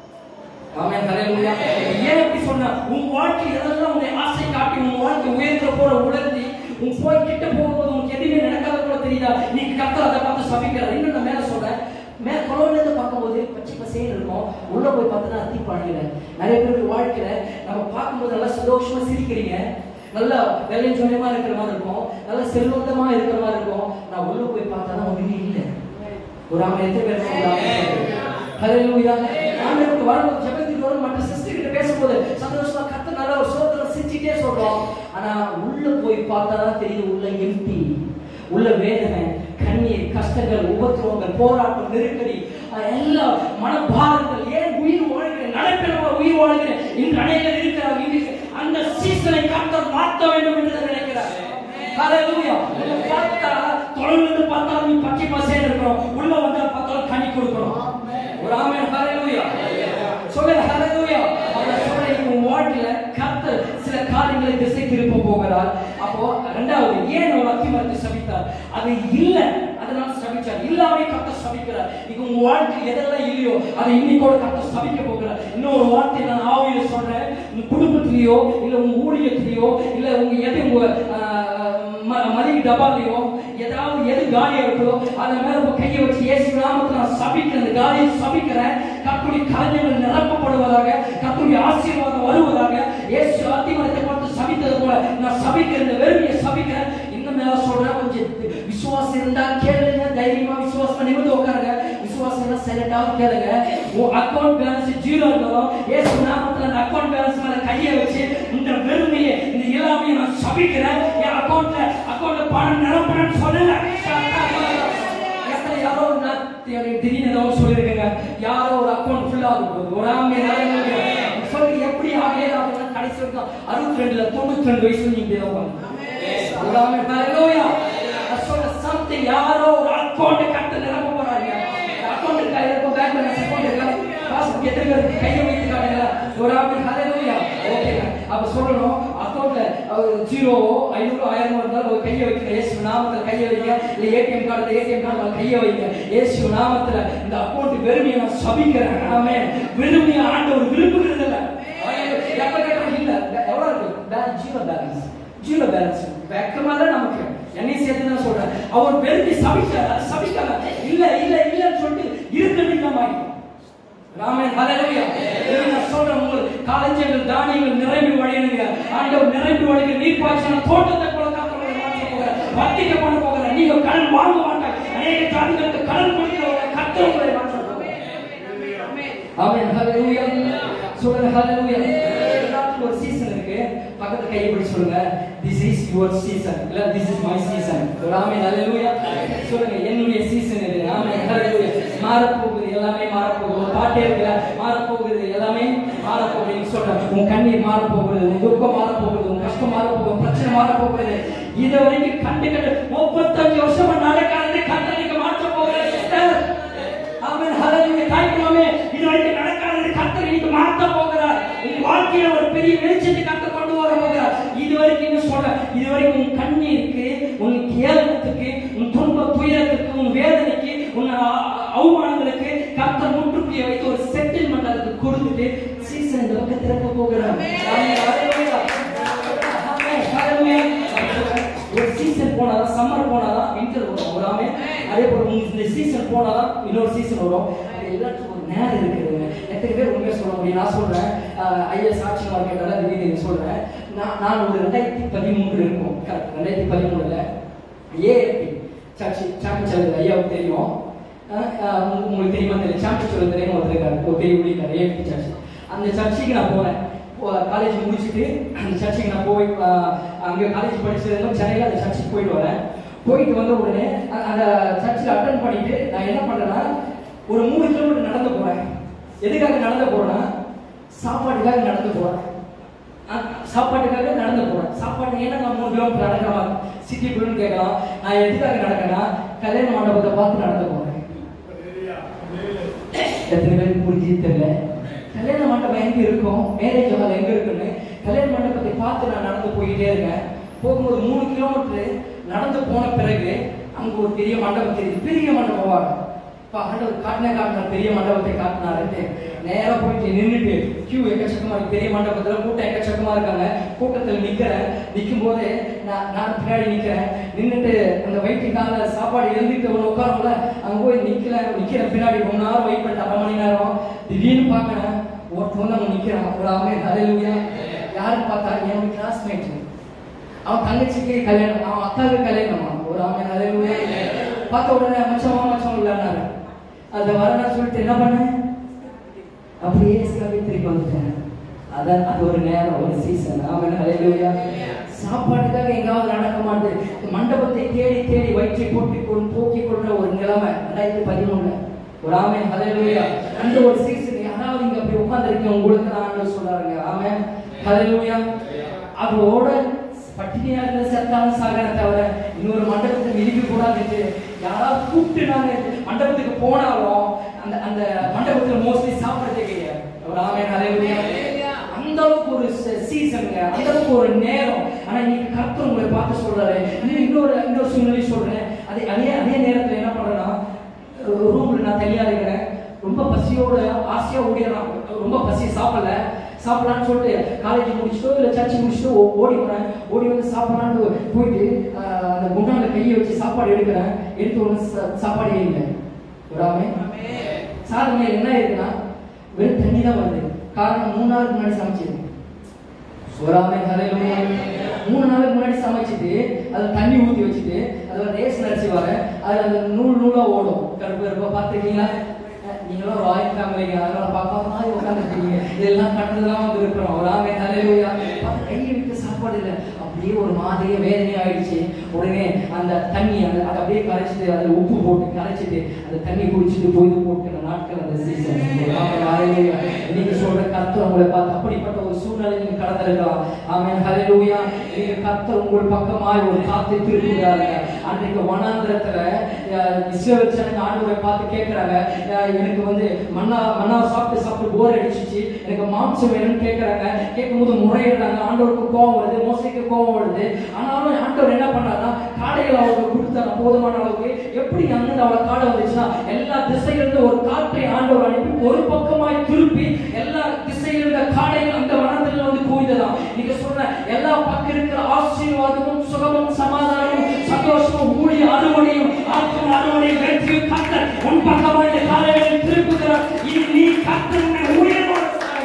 ஆமென் ஹalleluya ஏன் இப்படி சொன்ன உன் வாழ்க்கை எதெல்லாம் உன்னை ஆசை காட்டி உன் வாழ்க்கை உயர்ந்த போற உணர்த்தி உன் போய் கிட்ட போகும்போது உனக்கு எதுவுமே நடக்காத போல தெரியுதா நீ கத்தர் அதை பார்த்து சபிக்கிற இன்னும் நான் மேல சொல்றேன் மேல குளம்ல இருந்து பார்க்கும்போது பச்சை பசேன்னு இருக்கும் உள்ள போய் பார்த்தா அத்தி பாடுகிற நிறைய பேருக்கு வாழ்க்கையில நம்ம பார்க்கும்போது நல்லா சந்தோஷமா சிரிக்கிறீங்க நல்லா வெள்ளைச்சொல்லியமா இருக்கிற மாதிரி இருக்கும் நல்லா செல்வந்தமா இருக்கிற மாதிரி இருக்கும் நான் உள்ள போய் பார்த்தா தான் ஒண்ணுமே இல்லை ஒரு ஆமை எத்தனை பேர் சொல்றாங்க ஹalleluya ஆண்டவருக்கு வரும்போது ஜெபத்துக்கு வரும் மற்ற சிஸ்டர் கிட்ட பேசும்போது சந்தோஷமா கத்த நல்ல ஒரு சோதனை சிரிச்சிட்டே சொல்றோம் ஆனா உள்ள போய் பார்த்தா தான் தெரியுது உள்ள எம்டி உள்ள வேதனை கண்ணீர் கஷ்டங்கள் உபத்திரவங்கள் போராட்டம் நெருக்கடி அஹ் எல்லாம் மனபாரங்கள் ஏன் உயிர் வாழ்கிறேன் நடப்பில் உயிர் வாழ்கிறேன் இன்று அநேகர் இருக்கிறார் இன்றைக்கு அந்த சீசனை கத்தர் மாற்ற வேண்டும் என்று நினைக்கிறார் ஹalleluya உள்ள பார்த்தா தொலைவிலிருந்து பார்த்தா நீ பச்சை பசேன்னு இருக்கிறோம் உள்ள வந்தா பார்த்தா கனி கொடுக்கணும் ஒரு ஆமென் ஹalleluya சொல்லுங்க ஹalleluya அவர் சொல்றேன் உன் வாழ்க்கையில கர்த்தர் சில காரியங்களை திசை திருப்ப போகிறார் அப்போ ரெண்டாவது ஏன் ஒரு அத்திமரத்தை சபித்தார் அது இல்ல அதனால சபிச்சார் இல்லாமே கர்த்தர் சபிக்கிறார் இது உங்க வாழ்க்கை எதெல்லாம் இல்லையோ அதை இன்னைக்கோட கர்த்தர் சபிக்க போகிறார் இன்னொரு வார்த்தை நான் ஆவியில சொல்றேன் உங்க குடும்பத்திலேயோ இல்ல உங்க ஊழியத்திலேயோ இல்ல உங்க எது உங்க ஆஹ், ம- மளிகை டப்பாலையோ ஏதாவது எது காலியா இருக்குதோ அதை மேல உங்க கையை வச்சு இயேசு நாமத்துல நான் சபிக்கிறேன் அந்த காலியை சபிக்கிறேன் கத்துடைய கலைஞர்கள் நிரப்பப்படுவதாக கத்துடைய ஆசீர்வாதம் வருவதாக இயேசு அத்திமரத்தை பார்த்து சபித்தது போல நான் சபிக்கிறேன் இந்த வெறுமையை சபிக்கிறேன் இன்னும் மேல சொல்றேன் கொஞ்சம் விசுவாசம் இருந்தா கேளுங்க தைரியமா விசுவாசம் நிமிர்ந்து உட்காருங்க விசுவாசம் இருந்தா சைலண்டாவது கேளுங்க உன் அக்கவுண்ட் பேலன்ஸ் ஜீரோ இருந்தாலும் இயேசு நாமத்துல அந்த அக்கவுண்ட் பேலன்ஸ் மேல கையை வச்சு இந்த வெறுமையை இந்த இயலாமையை நான் சபிக்கிறேன் என் அக்கவுண்ட்ல அக்கவுண்ட்ல பணம் நிரப்பணும்னு சொல்லுங்க எத்தனை யாரோ ஒரு நாள் எனக்கு திடீர்னு ஏதோ சொல்லியிருக்கேங்க யாரோ ஒரு அக்கௌண்ட் ஃபுல் ஆகும் போது ஒரு ஆமே சொல்லுங்க எப்படி ஆகே ஆகுதுன்னா கடைசி வரைக்கும் அறுபத்தி ரெண்டுல தொண்ணூத்தி ரெண்டு வயசுல நீங்க இப்படியே உட்காந்து எல்லாமே ஹalleluya நான் சொல்ற something யாரோ ஒரு அக்கௌண்ட் கட்ட நிரப்ப போறாங்க அக்கௌண்ட் கையில இருக்கும் பேங்க் பேலன்ஸ் அக்கௌண்ட் இருக்கு காசு எத்தனை பேருக்கு கையை வைத்து காட்டுங்க ஒரு ஆமே ஹalleluya ஓகேங்க அப்ப சொல்லணும் அக்கௌண்ட்ல ஜீரோ ஐநூறு ஆயிரம் இருந்தாலும் ஒரு கையை வைக்கிற இயேசு நாமத்துல கையை வைங்க இல்ல ஏடிஎம் கார்டு ஏடிஎம் கார்டு கையை வைங்க இயேசு நாமத்துல இந்த அக்கௌண்ட் வெறுமையை நான் சபிக்கிறேன் ஆமே வெறுமையை ஆண்டவர் விரும்புகிறது இல்ல எப்ப கேட்டாலும் இல்ல எவ்வளவு இருக்கு balance zero balance zero balance வெக்கமா தான் நமக்கு என்னை சேர்த்து தான் சொல்றேன் அவர் வெறுமை சபிக்க சபிக்காம இல்ல இல்ல இல்லன்னு சொல்லிட்டு இருக்கிறது இல்லாம ஆகிடும் ராமன் ஹalleluya இது நான் சொல்றேன் உங்களுக்கு காலஞ்சங்கள் தானியங்கள் நிரம்பி வழியணுங்க ஆண்டவர் நிரம்பி வழிய நீர் பாய்ச்சன தோட்டத்தை போல காத்தவரை மாற்ற போகிற வட்டிக்க பண்ண போகிற நீங்க கடன் வாங்க மாட்டாங்க அநேக ஜாதிகளுக்கு கடன் கொடுக்கிறவங்க கத்தவங்களை மாற்ற ஆமென் ஹalleluya சொல்லுங்க ஹalleluya எல்லாத்துக்கும் ஒரு சீசன் இருக்கு பக்கத்துல கையை பிடி சொல்லுங்க திஸ் இஸ் யுவர் சீசன் இல்ல this is my season amen ஹalleluya சொல்லுங்க என்னுடைய சீசன் இது ஆமென் ஹalleluya மாறப்போகுது எல்லாமே மாறப்போகுது ஒரு பாட்டே இருக்குல்ல மாறப்போகுது எல்லாமே மாறப்போகுதுன்னு சொல்றேன் உன் கண்ணீர் மாறப்போகுது உன் துக்கம் மாறப்போகுது உன் கஷ்டம் மாறப்போகுது உன் பிரச்சனை மாறப்போகுது இது வரைக்கும் கண்டு கண்டு முப்பத்தஞ்சு வருஷமா நடக்காதது கத்தனைக்கு மாற்ற போகிறேன் சிஸ்டர் ஆமென் ஹalleluya தாய்க்குமாமே இது வரைக்கும் நடக்காதது கர்த்தர் இன்னைக்கு மாத்த போகிறார் உன் வாழ்க்கையில ஒரு பெரிய வெளிச்சத்தை கர்த்தர் கொண்டு வர போகிறார் இது வரைக்கும் என்ன சொல்ற இது வரைக்கும் உன் கண்ணீருக்கு உன் கேளனத்துக்கு உன் துன்ப துயரத்துக்கு உன் வேதனைக்கு உன் அ- அவமானங்களுக்கு கர்த்தர் முற்றுப்புள்ளியை வைத்து ஒரு செட்டில்மெண்ட் அதுக்கு கொடுத்துட்டு சீசன் இந்த பக்கம் திறக்க போகிறார் ஆமென் ஹalleluya ஆமென் ஹalleluya ஒரு சீசன் போனாதான் சம்மர் போனாதான் வின்டர் வரும் ஒரு ஆமே அதே போல உங்களுக்கு இந்த சீசன் போனாதான் இன்னொரு சீசன் வரும் அது எல்லாத்துக்கும் ஒரு நேரம் இருக்குதுங்க எத்தனை பேர் உண்மையை சொல்ல முடியும் நான் சொல்றேன் ஐஎஸ் ஆட்சி மார்க்கெட்டால திடீர்னு சொல்றேன் நான் நான் ஒரு ரெண்டாயிரத்தி பதிமூணு இருக்கும் கரெக்ட் ரெண்டாயிரத்தி பதிமூணுல ஏஎஃப்பி சர்ச்சி சாம்பியன் ஐயாவுக்கு தெரியும் அஹ், அஹ், உங்களுக்கு உங்களுக்கு தெரியுமா தெரியல சாம்பியன் சொல்ல தெரியும் ஒருத்தர் இருக்காரு ஒரு பெரிய ஊழியர் ஏஎஃப்பி சர்ச் அந்த சர்ச்சுக்கு நான் போனேன் காலேஜ் முடிச்சுட்டு அந்த சர்ச்சுக்கு நான் போய் அஹ், அங்க காலேஜ் படிச்சதும் சென்னையில அந்த சர்ச்சுக்கு போயிட்டு வரேன் போயிட்டு வந்த உடனே அ- அந்த சர்ச்சில் அட்டன் பண்ணிட்டு நான் என்ன பண்றேன்னா ஒரு மூணு கிலோமீட்டர் நடந்து போறேன் எதுக்காக நடந்து போறேன்னா சாப்பாடுக்காக நடந்து போறேன் அஹ், சாப்பாட்டுக்காக நடந்து போறேன் சாப்பாடு ஏன்னா நான் மூணு கிலோமீட்டர் நடக்கிறேன் சிட்டிக்குள்ளன்னு கேட்கலாம் நான் எதுக்காக நடக்கிறேன்னா கல்யாண மண்டபத்தை பார்த்து நடந்து போறேன் எத்தனை பேருக்கு புரிஞ்சு தெரியல கல்யாண மண்டபம் எங்க இருக்கும் மேரேஜ் ஹால் எங்க இருக்குன்னு கல்யாண மண்டபத்தை பார்த்து நான் நடந்து போயிட்டே இருக்கேன் போகும்போது மூணு கிலோமீட்டர் நடந்து போன பிறகு அங்க ஒரு பெரிய மண்டபம் தெரியுது பெரிய மண்டபம் வாங்க இப்போ ஆண்டவர் காட்டின காட்டின பெரிய மண்டபத்தை காட்டினாருன்ட்டு நேரா போயிட்டு நின்றுட்டு கியூ எக்கச்சக்கமா இருக்கு பெரிய மண்டபத்துல கூட்டம் எக்கச்சக்கமா இருக்காங்க கூட்டத்தில் நிக்கிறேன் நிற்கும் போது நான் நான் பின்னாடி நிக்கிறேன் நின்றுட்டு அந்த வயிற்றுக்கால சாப்பாடு எழுந்திட்டு ஒன்று உட்காரும்ல அங்க போய் நிக்கல நிக்கிறேன் பின்னாடி ரொம்ப நேரம் வெயிட் பண்ணிட்டு அரை மணி நேரம் திடீர்னு பார்க்கறேன் ஒருத்தவங்க அங்க நிக்கிறான் ஒரு அவன் அலையிலுயா யாருன்னு பார்த்தா என்னோட கிளாஸ்மேட் அவன் தங்கச்சிக்கு கல்யாணம் அவன் அக்காவுக்கு கல்யாணமா ஒரு அவன் அலையிலுயா பார்த்த உடனே மச்சமா மச்சம் இல்லைன்னாரு அதை வரணும் சொல்லிட்டு என்ன பண்ணேன் அப்படியே எஸ்காபி திருப்பி வந்துட்டேன் அதான் அது ஒரு நேரம் ஒரு சீசன் அவன் அலையிலுயா சாப்பாட்டுக்காக எங்காவது நடக்க மாட்டேது மண்டபத்தை தேடி தேடி வயிற்றை போட்டி கொண்டு போக்கி கொண்ட ஒரு நிலைமை ரெண்டாயிரத்தி பதிமூணுல ஒரு ஆமை ஹalleluya அந்த ஒரு சீசன் யாராவது இங்க அப்படி உட்கார்ந்திருக்கீங்க உங்களுக்கு நான் ஆண்டவர் சொல்றாருங்க ஆமே ஹalleluya அதோட பட்டினியா இருந்த செத்தாலும் சாகர தவிர இன்னொரு மண்டபத்தை மிதிக்க கூடாதுட்டு யாராவது கூப்பிட்டு நாங்க மண்டபத்துக்கு போனாலும் அந்த அந்த மண்டபத்துல மோஸ்ட்லி சாப்பிடுறதே கிடையாது ஒரு ஆமே ஹalleluya அந்த அளவுக்கு ஒரு சீசனுங்க அந்த அளவுக்கு ஒரு நேரம் ஆனா இன்னைக்கு கர்த்தர் உங்களை பார்த்து சொல்றாரு இன்னும் இன்னொரு இன்னொரு சூழ்நிலை சொல்றேன் அதே அதே அதே நேரத்துல என்ன பண்றேன்னா ரூம்ல நான் தனியா இருக்கிறேன் ரொம்ப பசியோட ஆசையா ஓடிடுறான் ரொம்ப பசி சாப்பிடல சாப்பிடலான்னு சொல்லிட்டு காலேஜ் முடிச்சுட்டோ இல்லை சர்ச் முடிச்சுட்டோ ஓ- ஓடி வரேன் ஓடி வந்து சாப்பிடலான்னு போயிட்டு ஆஹ், அந்த குண்டான கையை வச்சு சாப்பாடு எடுக்கிறேன் எடுத்த உடனே சா- சாப்பாடே இல்லை விடாம சாதனை என்ன இருக்குன்னா வெறும் தண்ணி தான் வருது காரணம் மூணு நாளுக்கு முன்னாடி சமைச்சது சோறாமை ஹalleluya மூணு நாளுக்கு முன்னாடி சமைச்சிட்டு அதுல தண்ணி ஊத்தி வச்சுட்டு அதுல ரேஷன் அரிசி வர அதுல அந்த நூல் நூலா ஓடும் கருப்பு கருப்பா பார்த்துருக்கீங்களா அஹ் நீங்களும் ஒரு ஆயில் ஃபேமிலிங்க அதனால பார்க்காம மாதிரி உட்காந்துருக்கீங்க இதெல்லாம் கண்டதெல்லாம் வந்து இருக்கிறோம் ஒரு ஆமை ஹalleluya பார்த்து கையை விட்டு சாப்பாடு இல்லை அப்படியே ஒரு மாதிரியே வேதனை ஆயிடுச்சு உடனே அந்த தண்ணி அந்த அதை அப்படியே கரைச்சிட்டு அதில் உப்பு போட்டு கரைச்சிட்டு அந்த தண்ணி குடிச்சிட்டு பொய்து போட்டு நாட்கள் அந்த சீசன் இன்னைக்கு சொல்ற கர்த்தர் உங்களை பார்த்து அப்படிப்பட்ட ஒரு சூழ்நிலை நீங்க கடந்திருக்கலாம் ஆமென் ஹalleluya நீங்க கர்த்தர் உங்கள் பக்கமாய் ஒரு காத்தை திருப்புகிறாங்க அன்றைக்கு வனாந்திரத்துல அஹ், இஸ்ரவேல் ஜனங்க ஆண்டவரை பார்த்து கேட்கறாங்க அஹ், எனக்கு வந்து மன்னா மன்னா சாப்பிட்டு சாப்பிட்டு போர் அடிச்சிச்சு எனக்கு மாம்சம் வேணும்னு கேட்கறாங்க கேட்கும்போது முறையிடுறாங்க ஆண்டவருக்கு கோவம் வருது மோசைக்கு கோவம் வருது ஆனாலும் ஆண்டவர் என்ன பண்ணாருன்னா காடைகள் அவருக்கு கொடுத்தாங்க போதுமான அளவுக்கு எப்படி அங்கிருந்து அவளை காடை வந்துச்சுன்னா எல்லா திசையிலிருந்து ஒரு காற்றை ஆண்டவர் அனுப்பி ஒரு பக்கமாய் திருப்பி எல்லா திசையில இருந்த காடைகள் அந்த வனத்துல வந்து குவிந்ததாம் நீங்க சொல்ற எல்லா பக்கம் இருக்கிற ஆசீர்வாதமும் சுகமும் சமாதானமும் சந்தோஷமும் ஊழிய அறுவடையும் ஆத்ம அறுவடையும் வெற்றியும் கத்தர் உன் பக்கமாய் இந்த காலையில் திருப்புகிறார் இனி நீ கத்தர் உன்னை ஊழியரோடு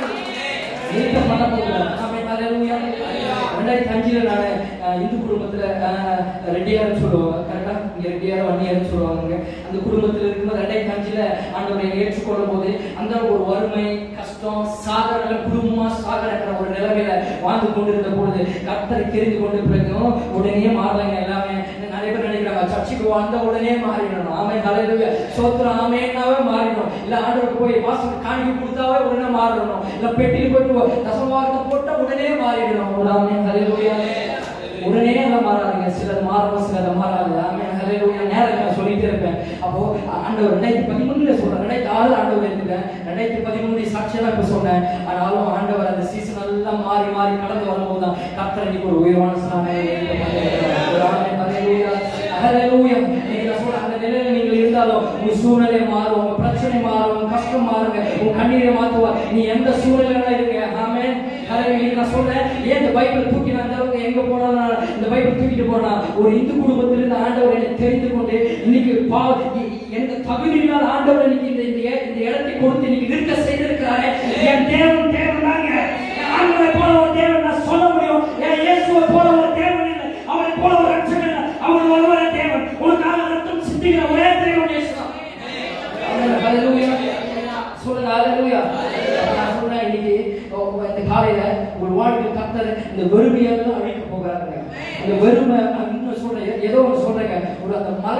நீங்க பண்ண போகிறார் ஆமென் ஹalleluya ரெண்டாயிரத்தி அஞ்சுல நான் அஹ், இந்து குடும்பத்துல அஹ், ரெட்டியார்னு சொல்லுவாங்க கரெக்டா இங்க ரெட்டியார் வன்னியார்னு சொல்லுவாங்க அந்த குடும்பத்துல இருக்கும்போது ரெண்டாயிரத்தி அஞ்சுல ஆண்டவரை ஏற்றுக்கொள்ளும் போது அந்த ஒரு வறுமை கஷ்டம் சாகர குடும்பமா சாகரங்கிற ஒரு நிலைமையில வாழ்ந்து கொண்டிருந்த பொழுது கர்த்தரை தெரிந்து கொண்ட பிறகும் உடனே மாறலைங்க எல்லாமே நிறைய பேர் நினைக்கிறாங்க சர்ச்சுக்கு வந்த உடனே மாறிடணும் ஆமே ஹalleluya சோத்திரம் ஆமேனாவே மாறிடணும் இல்ல ஆண்டவருக்கு போய் வாசல் காணிக்கை கொடுத்தாவே உடனே மாறிடணும் இல்ல பெட்டியில் போயிட்டு தசவார்த்தை போட்டா உடனே மாறிடணும் ஒரு ஆமே ஹalleluya உடனே எல்லாம் மாறாதுங்க சிலது மாறும் சிலது மாறாது ஆமே ஹalleluya நேரம் நான் சொல்லிட்டே இருப்பேன் அப்போ ஆண்டவர் ரெண்டாயிரத்தி பதிமூணுல சொல்றேன் ரெண்டாயிரத்தி ஆறு ஆண்டவர் இருந்தேன் ரெண்டாயிரத்தி பதிமூணு சாட்சியெல்லாம் இப்ப சொன்னேன் ஆனாலும் ஆண்டவர் அந்த சீசன் எல்லாம் மாறி மாறி கடந்து வரும்போது தான் கர்த்தர் இன்னைக்கு ஒரு உயர்வான சாமி ஒரு ஆமே ஹalleluya ஹalleluya நீங்க நான் சொல்ற அந்த நிலையில நீங்கள் இருந்தாலும் உங்க சூழ்நிலை மாறும் உங்க பிரச்சனை மாறும் உங்க கஷ்டம் மாறுங்க உங்க கண்ணீரை மாத்துவார் நீ எந்த சூழ்நிலையில இருங்க ஆமே ஹalleluya நான் சொல்றேன் ஏன் இந்த பைபிள் தூக்கி நான் இந்த அளவுக்கு எங்க போனாலும் நான் இந்த பைபிள் தூக்கிட்டு போனா ஒரு இந்து குடும்பத்திலிருந்து ஆண்டவர் என்னை தெரிந்து கொண்டு இன்னைக்கு பாவ எ- எனக்கு தகுதியினால் ஆண்டவர் இன்னைக்கு இந்த இந்த இட- இந்த இடத்தை கொடுத்து இன்னைக்கு நிற்க செய்திருக்கிறாரே என் தேவன் தேவன் தாங்க என் ஆண்டவரை போல ஒரு தேவன் நான் சொல்ல முடியும் என் இயேசுவை போல ஒரு தேவன் இல்லை அவரை போல ஒரு ரட்சகன் இல்லை அவர் ஒருவரே தேவன் உனக்காக ரத்தம் சிந்திக்கிற ஒரே தேவன் இயேசு தான். ஆமென். ஹalleluya. சொல்லுங்க ஹalleluya. நான் சொல்றேன் இன்னைக்கு ஓ, இந்த காலையில ஒரு வாழ்க்கை கத்தர் இந்த வெறுமையெல்லாம் அழிக்க போகிறாருங்க இந்த வெறுமை நான் இன்னும் சொல்றேன் ஏ- ஏதோ ஒன்று சொல்றேங்க ஒரு அந்த மலை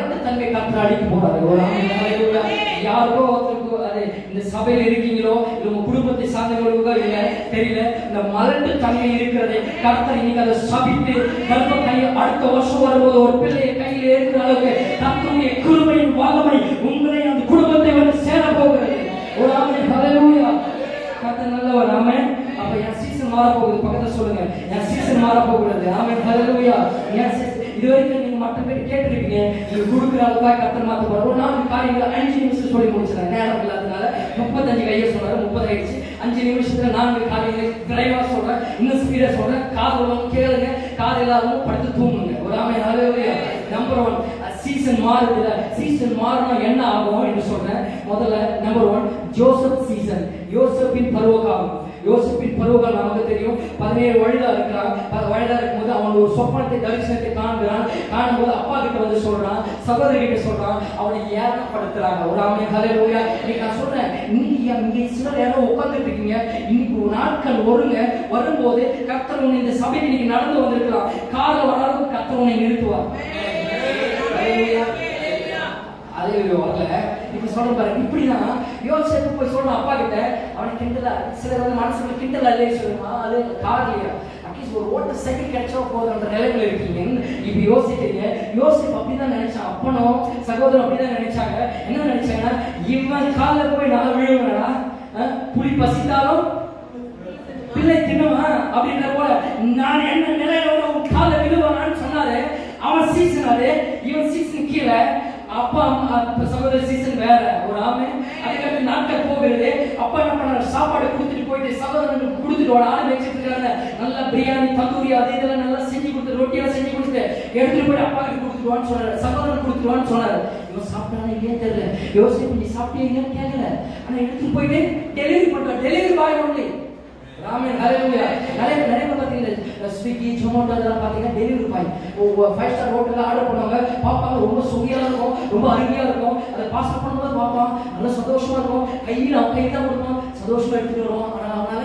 மலட்டு தன்மை கற்று அடிக்க போறாரு ஒரு ஆமென் ஹalleluya யாருக்கோ ஒருத்தருக்கு அது இந்த சபையில் இருக்கீங்களோ இல்ல உங்க குடும்பத்தை சார்ந்தவர்களுக்கோ இல்ல தெரியல இந்த மலட்டு தன்மை இருக்கிறது கர்த்தர் இன்னைக்கு அதை சபித்து கர்ப்ப கை அடுத்த வருஷம் வரும்போது ஒரு பிள்ளையை கையில் இருக்கிற அளவுக்கு கர்த்தருடைய கிருபையின் வல்லமை உங்களை அந்த குடும்பத்தை வந்து சேர போகிறது ஒரு ஆமென் ஹalleluya கர்த்தர் நல்லவர் ஆமென் அப்ப என் சீசன் மாற போகுது பக்கத்துல சொல்லுங்க என் சீசன் மாற போகிறது ஆமென் ஹalleluya என் season- இது வரைக்கும் நீங்க மற்ற பேர் கேட்டிருப்பீங்க நீங்க கொடுக்குற அளவுக்கு கர்த்தர் மாத்த போறாரு ஒரு நாலு காரியங்களை அஞ்சு நிமிஷம் சொல்லி முடிச்சிடறேன் நேரம் இல்லாதனால முப்பத்தஞ்சு கையை சொன்னாரு முப்பது ஆயிடுச்சு அஞ்சு நிமிஷத்துல நான்கு காரியங்களை விரைவா சொல்றேன் இன்னும் ஸ்பீடா சொல்றேன் காது உள்ளவங்க கேளுங்க காது இல்லாதவங்க படுத்து தூங்குங்க ஒரு ஆமை ஹalleluya நம்பர் ஒன் சீசன் மாறுதுல சீசன் மாறினா என்ன ஆகும் என்று சொல்றேன் முதல்ல நம்பர் ஒன் ஜோசப் சீசன் யோசப்பின் பருவகாலம் யோசிப்பின் பருவங்கள் நமக்கு தெரியும் பதினேழு வயதா இருக்கிறான் பல வயதா இருக்கும்போது அவன் ஒரு சொப்பனத்தை தரிசனத்தை காண்கிறான் காணும்போது அப்பா கிட்ட வந்து சொல்றான் சகோதரி கிட்ட சொல்றான் அவனை ஏறப்படுத்துறாங்க ஒரு ஆமை ஹalleluya இன்னைக்கு நான் சொல்றேன் இன்னைக்கு இங்க சிலர் யாரோ உட்கார்ந்துட்டு இருக்கீங்க இன்னைக்கு ஒரு நாட்கள் வருங்க வரும்போது கர்த்தர் உன்னை இந்த சபைக்கு இன்னைக்கு நடந்து வந்திருக்கலாம் கால வராது கர்த்தர் உன்னை நிறுத்துவார் அதே வரல இப்ப சொல்ற பாருங்க இப்படிதான் யோசிச்சு போய் சொல்றான் அப்பா கிட்ட அவனுக்கு கிண்டல சிலர் வந்து மனசுல கிண்டல் அல்லே சொல்லுமா அது காரலையா அட்லீஸ்ட் ஒரு ஓட்ட சைக்கிள் கிடைச்சா போதுன்ற நிலைமையில இருக்கீங்கன்னு இப்ப யோசிக்கிறீங்க யோசிப்பு அப்படிதான் நினைச்சான் அப்பனும் சகோதரன் அப்படிதான் நினைச்சாங்க என்ன நினைச்சாங்கன்னா இவன் கால போய் நான் விழுவேனா புலி பசித்தாலும் பிள்ளை தின்னுமா அப்படின்ற போல நான் என்ன நிலையில உன் கால விழுவானான்னு சொன்னாரு அவன் சீசன் அது இவன் சீசன் கீழே அப்பா அம்மா அப்ப சகோதர சீசன் வேற ஒரு ஆமை அதுக்கடுத்து நாட்கள் போகிறது அப்பா என்ன பண்ணாரு சாப்பாடு கொடுத்துட்டு போயிட்டு சகோதரனுக்கு கொடுத்துட்டு ஒரு ஆளு வச்சுட்டு இருக்காங்க நல்லா பிரியாணி தந்தூரி அது இதெல்லாம் நல்லா செஞ்சு கொடுத்து ரொட்டியெல்லாம் செஞ்சு கொடுத்து எடுத்துட்டு போய் அப்பா கிட்ட கொடுத்துருவான்னு சொன்னாரு சகோதரன் கொடுத்துருவான்னு சொன்னாரு இவன் சாப்பிட்டானே இல்லையே தெரியல யோசிச்சு நீ சாப்பிட்டீங்கன்னு கேட்கல ஆனா எடுத்துட்டு போயிட்டு டெலிவரி பண்றான் டெலிவரி பாய் ஒன்லி ராமன் ஹalleluya நிறைய நிறைய பேர் பாத்தீங்கன்னா ஸ்விக்கி ஜொமேட்டோ அதெல்லாம் பாத்தீங்கன்னா டெலிவரி பாய் ஃபைவ் ஸ்டார் ஹோட்டல்ல ஆர்டர் பண்ணுவாங்க பார்ப்பாங்க ரொம்ப சுவையா இருக்கும் ரொம்ப அருமையா இருக்கும் அதை பாஸ் பண்ணும்போது பார்ப்பான் நல்ல சந்தோஷமா இருக்கும் கையில் அவன் கையில் தான் கொடுப்பான் சந்தோஷமா எடுத்துட்டு வருவான் ஆனா அவனால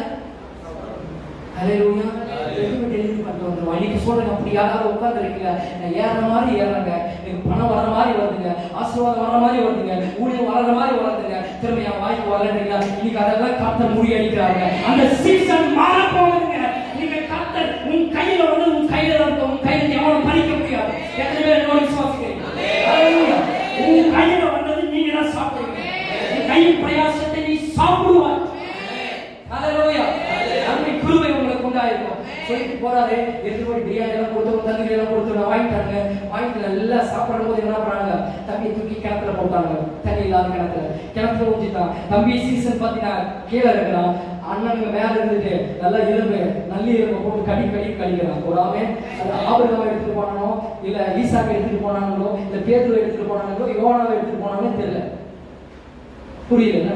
ஹalleluya திரும்ப டெலிவரி பண்ணிட்டு வந்துருவான் இன்னைக்கு சொல்றேன் அப்படி யாராவது உட்கார்ந்து இருக்கீங்க நான் ஏற மாதிரி ஏறாங்க எனக்கு பணம் வர மாதிரி வருதுங்க ஆசீர்வாதம் வர மாதிரி வருதுங்க ஊழியம் வளர மாதிரி வளருதுங்க திரும்ப என் வாய்க்கு வரலைங்களா இன்னைக்கு அதெல்லாம் கர்த்தர் முறியடிக்கிறாங்க அந்த சீசன் மாற போகுதுங்க நீங்க கர்த்தர் உன் கையில வந்து உன் கையில தான் இருக்கும் உன் கையில எவனும் பறிக்க முடியாது எத்தனை பேர் என்னோட விசுவாசிக்கிறீங்க ஹalleluya. உன் கையில வந்தது நீங்க தான் சாப்பிடுவீங்க உன் கையின் பிரயாசத்தை நீ சாப்பிடுவாய் ஹalleluya நன்மை கிருபை உங்களுக்கு உண்டாயிருக்கும் சொல்லிட்டு போறாரு எடுத்து போய் பிரியாணி எல்லாம் கொடுத்து தண்ணி எல்லாம் கொடுத்து நான் வாங்கிட்டாங்க வாங்கிட்டு நல்லா சாப்பிடும் போது என்ன பண்ணாங்க தம்பி தூக்கி கிணத்துல போட்டாங்க தண்ணி இல்லாத கிணத்துல கிணத்துல ஊற்றிட்டான் தம்பி சீசன் பார்த்தீங்கன்னா கீழே இருக்கிறான் அண்ணனுங்க மேல இருந்துட்டு நல்லா எலும்பு நல்லி எலும்பு போட்டு கடி கடி கடிக்கிறான் ஒரு ஆமே அது ஆபரகம் எடுத்துட்டு போனானோ இல்ல ஈசாக்கு எடுத்துட்டு போனாங்களோ இல்ல பேதுரு எடுத்துட்டு போனாங்களோ யோனாவை எடுத்துட்டு போனாங்களோ தெரியல புரியல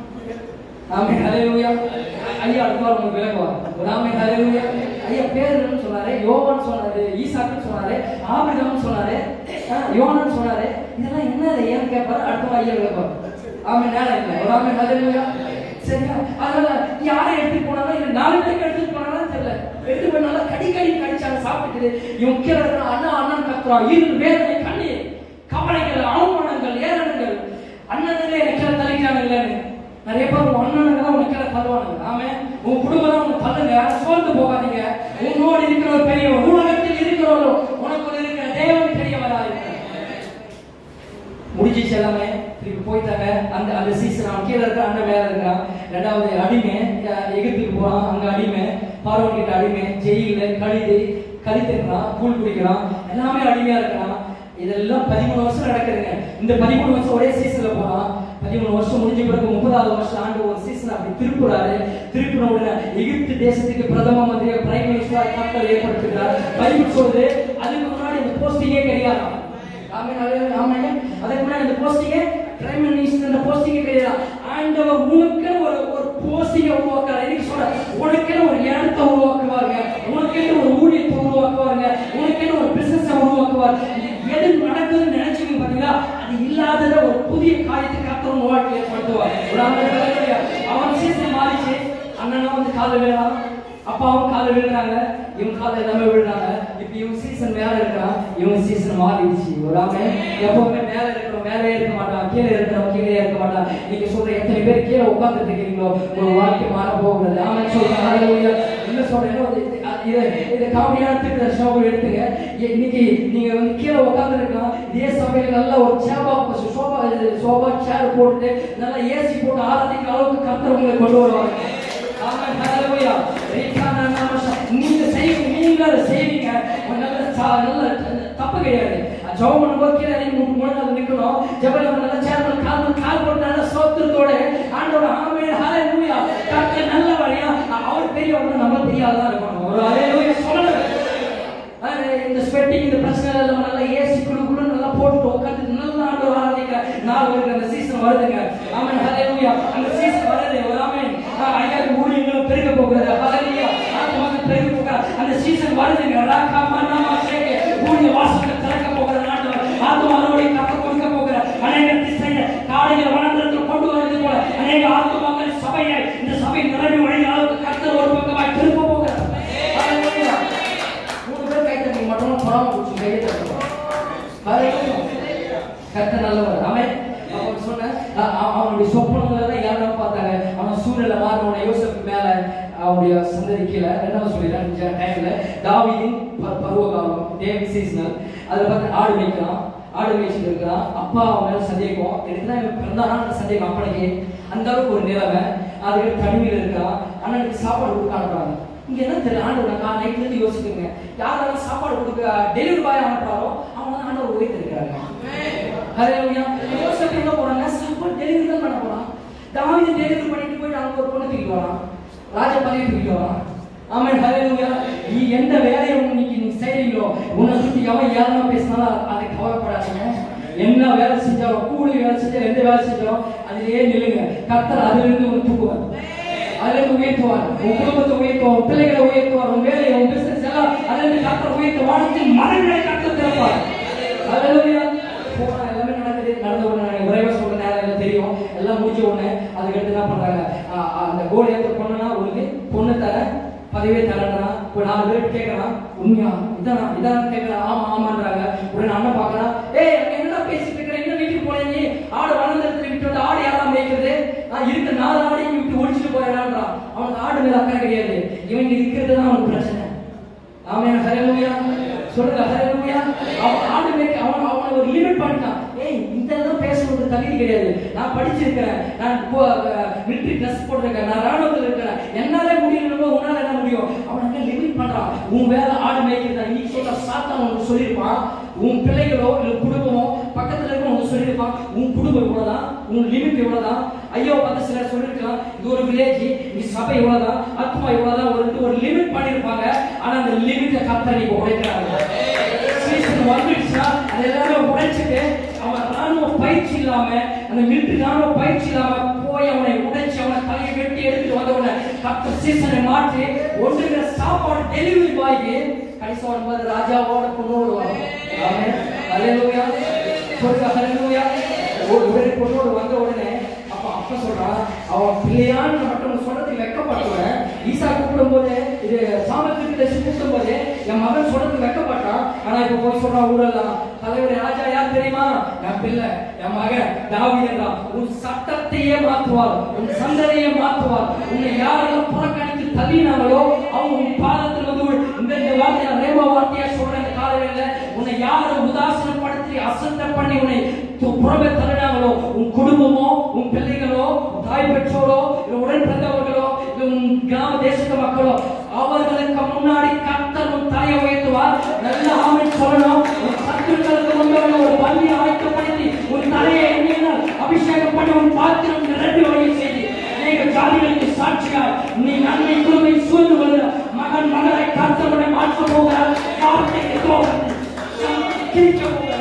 ஆமே ஹalleluya ஐயா அடுத்த உங்களுக்கு விளக்குவார் ஒரு ஆமே ஹalleluya ஐயா பேருன்னு சொன்னாரு யோவான் சொன்னாரு ஈசாக்குன்னு சொன்னாரு ஆபிரகாம் சொன்னாரு ஆ, யோனான்னு சொன்னாரு இதெல்லாம் என்ன ஏன் கேட்பாரு அடுத்த ஐயா விளக்குவார் ஆமே நேரம் இல்லை ஒரு ஆமே ஹalleluya சரியா அதனால யாரை எடுத்துட்டு போனாலும் இல்ல நாலு பேருக்கு எடுத்துட்டு போனாலும் தெரியல எடுத்து போய் நல்லா கடி கடி கடிச்சாங்க சாப்பிட்டுட்டு இவன் கீழே இருக்கிற அண்ணா அண்ணன் கத்துறான் இருள் வேதனை கண்ணீர் கவலைகள் அவமானங்கள் ஏளனங்கள் அண்ணனுங்களே எனக்கு கீழே தள்ளிட்டாங்க இல்லைன்னு நிறைய பேர் உன் அண்ணனுங்க தான் உனக்கு கீழே தள்ளுவானுங்க ஆமே உன் குடும்பம் தான் உனக்கு தள்ளுங்க சோர்ந்து போகாதீங்க உன்னோடு இருக்கிற ஒரு பெரியவர் உலகத்தில் இருக்கிறவரும் உனக்குள்ள இருக்கிற தேவன் பெரியவரா இருக்கிறார் முடிஞ்சிச்சு எல்லாமே திருப்பி போயிட்டாங்க அந்த அந்த சீசன் அவன் கீழே இருக்க அண்ணன் மேல இருக்கான் ரெண்டாவது அடிமை அஹ் எகிப்துக்கு போறான் அங்க அடிமை பார்வன் கிட்ட அடிமை ஜெயில கழுது கழித்திருக்கிறான் கூழ் குடிக்கிறான் எல்லாமே அடிமையா இருக்கிறான் இதெல்லாம் பதிமூணு வருஷம் நடக்குதுங்க இந்த பதிமூணு வருஷம் ஒரே சீசன்ல போறான் பதிமூணு வருஷம் முடிஞ்ச பிறகு முப்பதாவது வருஷம் ஆண்டு ஒரு சீசன் அப்படி திருப்புறாரு திருப்பின உடனே எகிப்து தேசத்துக்கு பிரதம மந்திரி பிரைம் மினிஸ்டர் கப்பல் ஏற்படுத்துகிறார் பைபிள் சொல்லுது அதுக்கு முன்னாடி அந்த போஸ்டிங்கே கிடையாது ஆமென் ஹalleluya ஆமென் அதுக்கு முன்னாடி அந்த போஸ்டிங்கே பிரைம் மினிஸ்டர் அந்த போஸ்டிங்கே கிடையாது ஆண்டவர் உனக்கு ஒரு ஒரு போஸ்டிங்கை உருவாக்குறாரு இன்னைக்கு சொல்ற உனக்கு ஒரு இடத்தை உருவாக்குவாங்க உனக்கு ஒரு ஊழியத்தை உருவாக்குவாங்க உனக்கு ஒரு பிசினஸ் உருவாக்குவார் இது எது நடக்குதுன்னு நினைச்சீங்க பாத்தீங்களா அது இல்லாதத ஒரு புதிய காரியத்தை கத்தவங்க வாழ்க்கையை ஏற்படுத்துவார் ஒரு ஆமென் ஹalleluya அவன் சீசன் மாறிச்சு அண்ணனா வந்து கால வேளாம் அப்பாவும் காலை விழுறாங்க இவங்க காலை எல்லாமே விழுறாங்க இப்ப இவங்க சீசன் மேல இருக்கிறான் இவங்க சீசன் மாறிடுச்சு ஒரு ஆமே எப்பவுமே மேல இருக்கிறவன் மேலே இருக்க மாட்டான் கீழே இருக்கிறவன் கீழே இருக்க மாட்டான் நீங்க சொல்ற எத்தனை பேர் கீழே உட்கார்ந்துட்டு இருக்கீங்களோ ஒரு வாழ்க்கை மாற போகிறது ஆமே சொல்றேன் ஹalleluya. என்ன சொல்றேன் ஒரு இது- இது இது காமெடியான திட்டு ஷோவை எடுத்துங்க இ- இன்னைக்கு நீங்க வந்து கீழே உட்கார்ந்து இருக்கலாம் இதே சபையில நல்ல ஒரு சேபா சோபா இது சோபா சேர் போட்டு நல்லா ஏசி போட்டு ஆராதிக்கிற அளவுக்கு கர்த்தர் உங்களை கொண்டு வருவாங்க ஆமென். ஹalleluya. ரீகானா நாம ச- நீங்க செய்வீங்க நீங்க அதை செய்வீங்க ஒரு நல்ல சா- நல்ல தப்பு கிடையாது ஜெபம் பண்ணும்போது கீழே இறங்கி மூணு மூணு நாள் நிக்கணும் ஜெபம் நம்ம நல்லா சேர் பண்ணி கால் பண்ணி கால் போட்டு நல்ல சோத்திரத்தோட ஆண்டோட ஆமென் ஹalleluya கர்த்தர் நல்ல வழியா அவர் பெரியவர் நம்ம பெரியாதான் இருக்கணும் ஒரு ஹalleluya சொல்லணும் ஆனா, இந்த ஸ்வெட்டிங் இந்த பிரச்சனை எல்லாம் நல்லா ஏசி குழு குழு நல்லா போட்டு உட்காந்து நல்லா ஆண்டு ஆராதிக்க நாள் வருது அந்த சீசன் வருதுங்க ஆமென் ஹalleluya அந்த சீசன் வருது ஒரு ஆமென் ஐயா ஊழியங்களும் பெருக போகிறது ஹalleluya ஆத்மாக்கள் பெருக போகிறார் அந்த சீசன் வருதுங்க ராகா மன்னாமா சேகே ஊழிய வாசல்கள் திறக்க போகிற நாட்கள் ஆத்மாவோட கத்த கொடுக்க போகிற அநேக திசையில காலையில் வனந்திரத்தில் கொண்டு வருவது போல அநேக ஆத்மாக்கள் சபையை இந்த சபை நிரம்பி வழங்கிய அளவுக்கு கர்த்தர் ஒரு பக்கமாய் திருப்ப போகிறார் ஹalleluya மூணு பேர் கை தட்டி மட்டும் பொறாம பிடிச்சி கையை தட்டுவோம் கத்த நல்லவர் அவன் அவன் சொன்ன அ- அ- அவனுடைய சொப்பனங்கள் எல்லாம் யாரும் பார்த்தாங்க அவன் சூழ்நிலை மாறின யோசப்பு மேல அவனுடைய சந்ததி கீழே ரெண்டாவது சொல்லிடுறேன் இந்த டைம்ல தாவீதின் ப- பருவ காலம் டேவிட் சீசனல் அதுல பார்த்து ஆடு மேய்க்கிறான் ஆடு மேய்ச்சிட்டு இருக்கிறான் அப்பா அவன் மேல சந்தேகம் எனக்கு தான் இவன் பிறந்தானான்னு சந்தேகம் அப்பனுக்கு அந்த அளவுக்கு ஒரு நிலைமை அதுக்கு தனிமையில் இருக்கான் அண்ணனுக்கு சாப்பாடு கொடுக்க அனுப்புறாங்க இங்க என்ன தெரியல ஆண்டவர் நான் நைட்ல இருந்து யோசிக்கிறேங்க யாரெல்லாம் சாப்பாடு கொடுக்க டெலிவரி பாய் அனுப்புறாரோ அவங்க தான் ஆண்டவர் உயர்த்திருக்காங்க ஹalleluya யோசேப்பு எங்க போறாங்க சாப்பாடு டெலிவரி தான் பண்ண போறான் தாவீது டெலிவரி பண்ணிட்டு போயிட்டு அங்க ஒரு பொண்ணு தூக்கிட்டு வரான் ராஜ பதவி தூக்கிட்டு வரான் ஆமென் ஹalleluya நீ எந்த வேலையை இன்னைக்கு நீ செய்றீங்களோ உன்னை சுத்தி எவன் யாரா பேசினாலும் அதை கவலைப்படாதீங்க என்ன வேலை செஞ்சாலும் கூலி வேலை செஞ்சாலும் எந்த வேலை செஞ்சாலும் அதிலேயே நில்லுங்க கர்த்தர் அதிலிருந்து ஒரு தூக்குவார் அதிலிருந்து உயர்த்துவார் உன் குடும்பத்தை உயர்த்துவார் உன் பிள்ளைகளை உயர்த்துவார் உன் வேலையை உன் பிசினஸ் எல்லாம் அதிலிருந்து கர்த்தர் உயர்த்த வானத்தின் மரங்களை கர்த்தர் திறப்பார் ஹalleluya போனா எல்லாமே நடக்குது நடந்த உடனே நான் விரைவா சொல்ற நேரம் எனக்கு தெரியும் எல்லாம் முடிஞ்ச உடனே அதுக்கடுத்து என்ன பண்றாங்க ஆ, ஆ, அந்த கோல் ஏத்த பொண்ணுனா உனக்கு பொண்ணு தர பதவியே தரேன்னா இப்போ நாலு பேர் கேட்கறான் உண்மையா இதானா இதான் கேட்கறான் ஆமா ஆமான்றாங்க உடனே அண்ணன் பார்க்கறான் ஏய் அங்க என்னடா பேசிட்டு இருக்கிற என்ன வீட்டுக்கு போன நீ ஆடு வளர்ந்துட்டு விட்டு வந்து ஆடு யாரா மேய்க்கிறது நான் இருக்க நாலு ஆடையும் விட்டு ஒழிச்சிட்டு போயிடான்றான் அவனுக்கு ஆடு மேல அக்கறை கிடையாது இவங்க இருக்கிறது தான் அவனுக்கு பிரச்சனை ஆமென் ஹalleluya சொல்லுங்க ஹalleluya அவன் ஆடு மேய்க்க அவன் அவனை ஒரு லிமிட் பண்ணிட்டான் ஏய் இதெல்லாம் பேசுறது தகுதி கிடையாது நான் படிச்சிருக்கிறேன் நான் மிலிட்டரி ட்ரெஸ் போட்டிருக்கேன் நான் ராணுவத்தில் இருக்கிறேன் என்னால முடியலமோ உன்னால என்ன முடியும் அவன் அங்க லிமிட் பண்றான் உன் வேலை ஆடு மேய்க்கிறதா இன்னைக்கு சொல்ற சாத்தான் உனக்கு சொல்லியிருப்பான் உன் பிள்ளைகளோ இல்ல குடும்பமோ பக்கத்துல இருக்க உனக்கு சொல்லியிருப்பான் உன் குடும்பம் இவ்வளவுதான் உன் லிமிட் இவ்வளவுதான் ஐயோ பார்த்து சிலர் சொல்லிருக்கலாம் இது ஒரு வில்லேஜ் நீ சபை இவ்வளவுதான் ஆத்மா இவ்வளவுதான் ஒரு ஒரு லிமிட் பண்ணிருப்பாங்க ஆனா அந்த லிமிட்டை கத்த நீங்க உடைக்கிறாங்க சீசன் வந்துடுச்சுன்னா அது எல்லாமே உடைச்சிட்டு அவன் ராணுவ பயிற்சி இல்லாம அந்த மிலிட்டரி ராணுவ பயிற்சி இல்லாம போய் அவனை உடைச்சு அவனை தலையை வெட்டி எடுத்துட்டு வந்த உடனே கத்த சீசனை மாற்றி ஒன்றுங்கிற சாப்பாடு டெலிவரி பாய்க்கு கடைசி வரும்போது ராஜாவோட பொண்ணோடு வரும் ஆமென். ஹalleluya. சொல்லுங்க ஹalleluya. ஒரு ஒரு பொண்ணோடு வந்த உடனே அப்ப அப்ப சொல்றான் அவன் பிள்ளையான்னு மட்டும் சொல்றதுக்கு வெக்கப்பட்டவன் ஈசா கூப்பிடும் போது இது சாமத்துக்கு தச்சு கூப்பிடும் போது என் மகன் சொல்றதுக்கு வெக்கப்பட்டான் ஆனா இப்ப போய் சொல்றான் ஊரெல்லாம் தலைவர் ராஜா யார் தெரியுமா என் பிள்ளை என் மகன் தாவீதுதான் உன் சட்டத்தையே மாற்றுவார் உன் சந்ததியை மாற்றுவார் உன்னை யாரெல்லாம் புறக்கணித்து தள்ளினாங்களோ அவங்க உன் பாதத்தில் வந்து விழு. இந்த இந்த வார்த்தையை நான் ரேமா வார்த்தையா சொல்றேன் இந்த காலையில உன்னை யாரு உதாசனப்படுத்தி அசட்டை பண்ணி உன்னை து- புறமே தள்ளினாங்களோ உன் குடும்பமோ உன் பிள்ளைகளோ உன் தாய் பெற்றோரோ இல்ல உடன் பிறந்தவர்களோ இல்ல உன் கிராம தேசத்து மக்களோ அவர்களுக்கு முன்னாடி கர்த்தர் உன் தலையை உயர்த்துவார் நல்ல ஆமென் சொல்லணும் உன் சத்துருக்களுக்கு முன்னாடி ஒரு பள்ளி ஆயத்தப்படுத்தி உன் தலையை எண்ணினால் அபிஷேகம் பண்ணி உன் பாத்திரம் நிரம்பி வழியை செய்து அநேக ஜாதிகளுக்கு சாட்சியாய் நீ நன்மை குழுவை சூழ்ந்து கொள்ள மகன் மகளை கர்த்தருடைய மாற்ற போகிறார் வார்த்தைக்கு தோகிறது கிழிக்க போகிறார்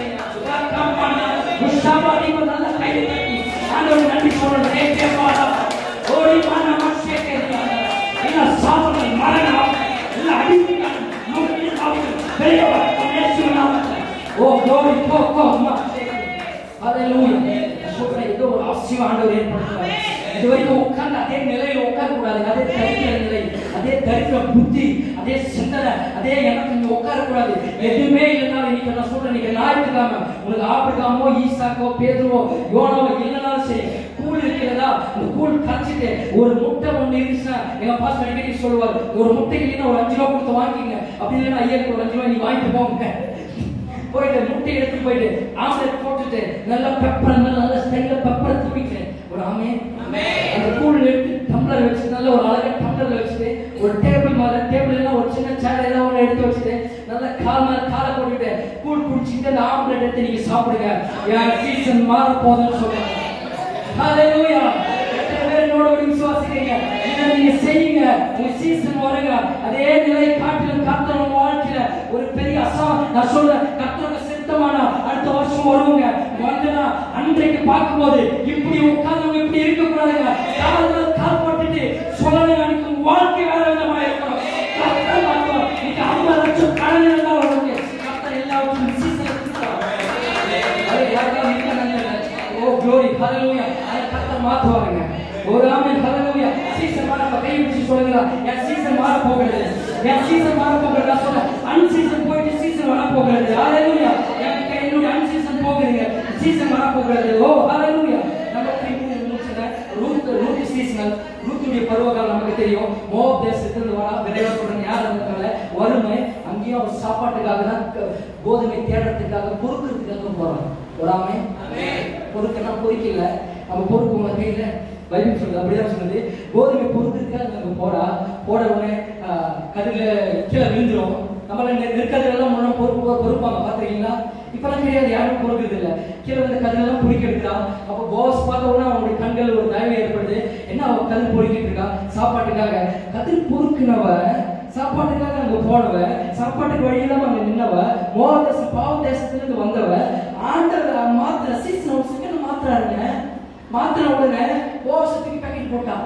உஷாபாதிக்கு நல்ல கையை தட்டி ஆண்டவர் நன்றி சொல்றேன் ஏகே பாடா ஓடி மான மச்சே கேட்கிறார் இல்ல சாபனை மரணம் இல்ல அடிமைகள் முக்கிய சாவு பெரியவர் இயேசுவின் நாமத்தில் ஓ glory போ போ ஹalleluya சொல்றேன் இது ஒரு பாசிட்டிவ் ஆண்டவர் ஏற்படுத்துவார் இது வரைக்கும் உட்கார்ந்து அதே நிலையில உட்கார கூடாது அதே தரித்திர நிலை அதே தரித்திர புத்தி அதே சிந்தனை அதே எனக்கு இங்க உட்கார கூடாது எதுவுமே இல்லைனாலும் இன்னைக்கு நான் சொல்றேன் இன்னைக்கு ஞாயிற்றுக்கிழமை உனக்கு ஆபிரகாமோ ஈசாக்கோ பேதுருவோ யோனோவோ இல்லைனாலும் சரி கூழ் இருக்கிறதா அந்த கூழ் கரைச்சிட்டு ஒரு முட்டை ஒண்ணு இருந்துச்சுன்னா எங்க பாஸ்டர் அடிக்கடி சொல்லுவார் ஒரு முட்டை இல்லைன்னா ஒரு அஞ்சு ரூபா கொடுத்து வாங்கிக்கங்க அப்படி இல்லைன்னா ஐயாக்கு ஒரு அஞ்சு ரூபா நீ வாங்கிட்டு போங்க போயிட்டு முட்டை எடுத்து போயிட்டு ஆம்லெட் போட்டுட்டு நல்லா பெப்பர் நல்லா நல்ல ஸ்டைல பெப்பர் தூக்கிட்டு ஒரு ஆமே அந்த கூழ் எடுத்து டம்ளர் வச்சு நல்ல ஒரு அழகா டம்ளர்ல வச்சுட்டு ஒரு டேபிள் மேல டேபிள் எல்லாம் ஒரு சின்ன சேர் எல்லாம் ஒன்று எடுத்து வச்சுட்டு நல்லா கால் மேல காலை போட்டுட்டு கூழ் குடிச்சிட்டு அந்த ஆம்லெட் எடுத்து நீங்க சாப்பிடுங்க என் சீசன் மாற போதுன்னு சொல்லுங்க ஹalleluya எத்தனை பேர் என்னோட ஒரு விசுவாசிக்கிறீங்க இதை நீங்க செய்யுங்க உங்க சீசன் வருங்க அதே நிலை காட்டிலும் கர்த்தர் உங்க வாழ்க்கையில ஒரு பெரிய அசா நான் சொல்றேன் கர்த்தருக்கு சித்தமான அடுத்த வருஷம் வருவாங்க வந்துனா அன்றைக்கு பார்க்கும்போது இப்படி உட்கார்ந்து இப்படி இருக்க கூடாதுங்க கால் மேல கால் போட்டுட்டு சொல்லணும் எனக்கு உங்க வாழ்க்கை வேற விதமா இருக்கணும் கர்த்தர் பார்க்கணும் இன்னைக்கு ஐம்பது லட்சம் கடன் இருந்தா வருவாங்க கர்த்தர் எல்லாவற்றையும் சீசன் அது யாருக்காவது இருக்காங்க ஓ glory hallelujah அதை கர்த்தர் மாத்துவாருங்க ஒரு ஆமென் hallelujah சீசன் மாற கை பிடிச்சு சொல்லுங்க என் சீசன் மாற போகிறது என் சீசன் மாற போகிறது நான் சொல்றேன் அன் சீசன் போயிட்டு சீசன் வர போகிறது hallelujah என் என்னுடைய அன் சீசன் போகுதுங்க சீசன் வர போகிறது ஓ hallelujah நம்ம கைக்கு முடிச்சத ரூத் ரூத் சீசனல் ரூத்துடைய பருவகாலம் நமக்கு தெரியும் மோப் தேசத்திலிருந்து வரா விரைவா சொல்றேன் யார் இருந்ததுனால வறுமை அங்கேயும் அவர் சாப்பாட்டுக்காக தான் க- கோதுமை தேடுறதுக்காக பொறுக்கிறதுக்காக போறான் வராமே பொறுக்கனா பொறுக்கல நம்ம பொறுப்பு உங்க கையில பைபிள் சொல்லுது அப்படிதான் சொல்லுது கோதுமை பொறுக்கிறதுக்காக நம்ம போறா போட உடனே ஆஹ், கதிரில கீழே விழுந்துரும் நம்மள நெற்கதிரெல்லாம் எல்லாம் முன்ன பொறுப்பு பொறுப்பாங்க பாத்துறீங்களா இப்பெல்லாம் கிடையாது யாரும் பொறுக்கிறது இல்ல கீழே வந்து கதிரெல்லாம் பொறுக்கி எடுக்கிறான் அப்போ போஸ் பார்த்த உடனே அவனுடைய கண்கள் ஒரு தயவு ஏற்படுது என்ன அவன் கதிர் பொறுக்கிட்டு இருக்கான் சாப்பாட்டுக்காக கதிர் பொறுக்கினவ சாப்பாட்டுக்காக அங்க போனவ சாப்பாட்டுக்கு வழியில்லாம அங்க நின்னவ மோக தேசம் பாவ தேசத்துல இருந்து வந்தவ ஆண்டவர் மாத்திர சீசன் ஒரு செகண்ட் மாத்துறாருங்க மாத்திர உடனே கோஷத்துக்கு பேக்கெட் போட்டான்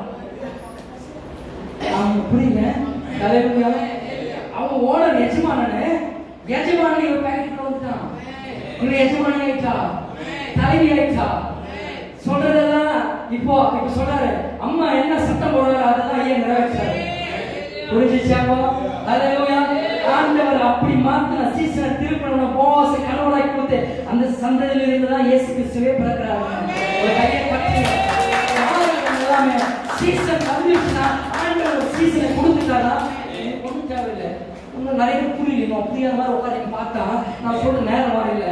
அவன் புரியல தலைவலியா அவன் ஓனர் எஜமானனு எஜமானன் இவன் பேக்கெட் வந்துட்டான் இவன் எஜமானன் ஆயிட்டா தலைவி ஆயிட்டா சொல்றதெல்லாம் இப்போ இப்ப சொல்றாரு அம்மா என்ன சத்தம் போடுறாரு அதெல்லாம் ஐயா நிறைவேற்றாரு புரிஞ்சுச்சாப்போ ஹalleluya ஆண்டவர் அப்படி மாத்தின சீசனை திருப்பணும் போவாச கணவராய் கொடுத்து அந்த சந்ததியில இருந்து தான் இயேசு கிறிஸ்துவே பிறக்கிறாரு ஒரு கையை பற்றி எல்லாமே சீசன் வந்துச்சுன்னா ஆண்டவர் சீசனை கொடுத்துட்டாரா எனக்கு ஒன்றும் தேவையில்லை இன்னும் நிறைய பேர் புரியலைங்க புரியாத மாதிரி உட்காந்து பார்த்தா நான் சொல்ற நேரம் வரையில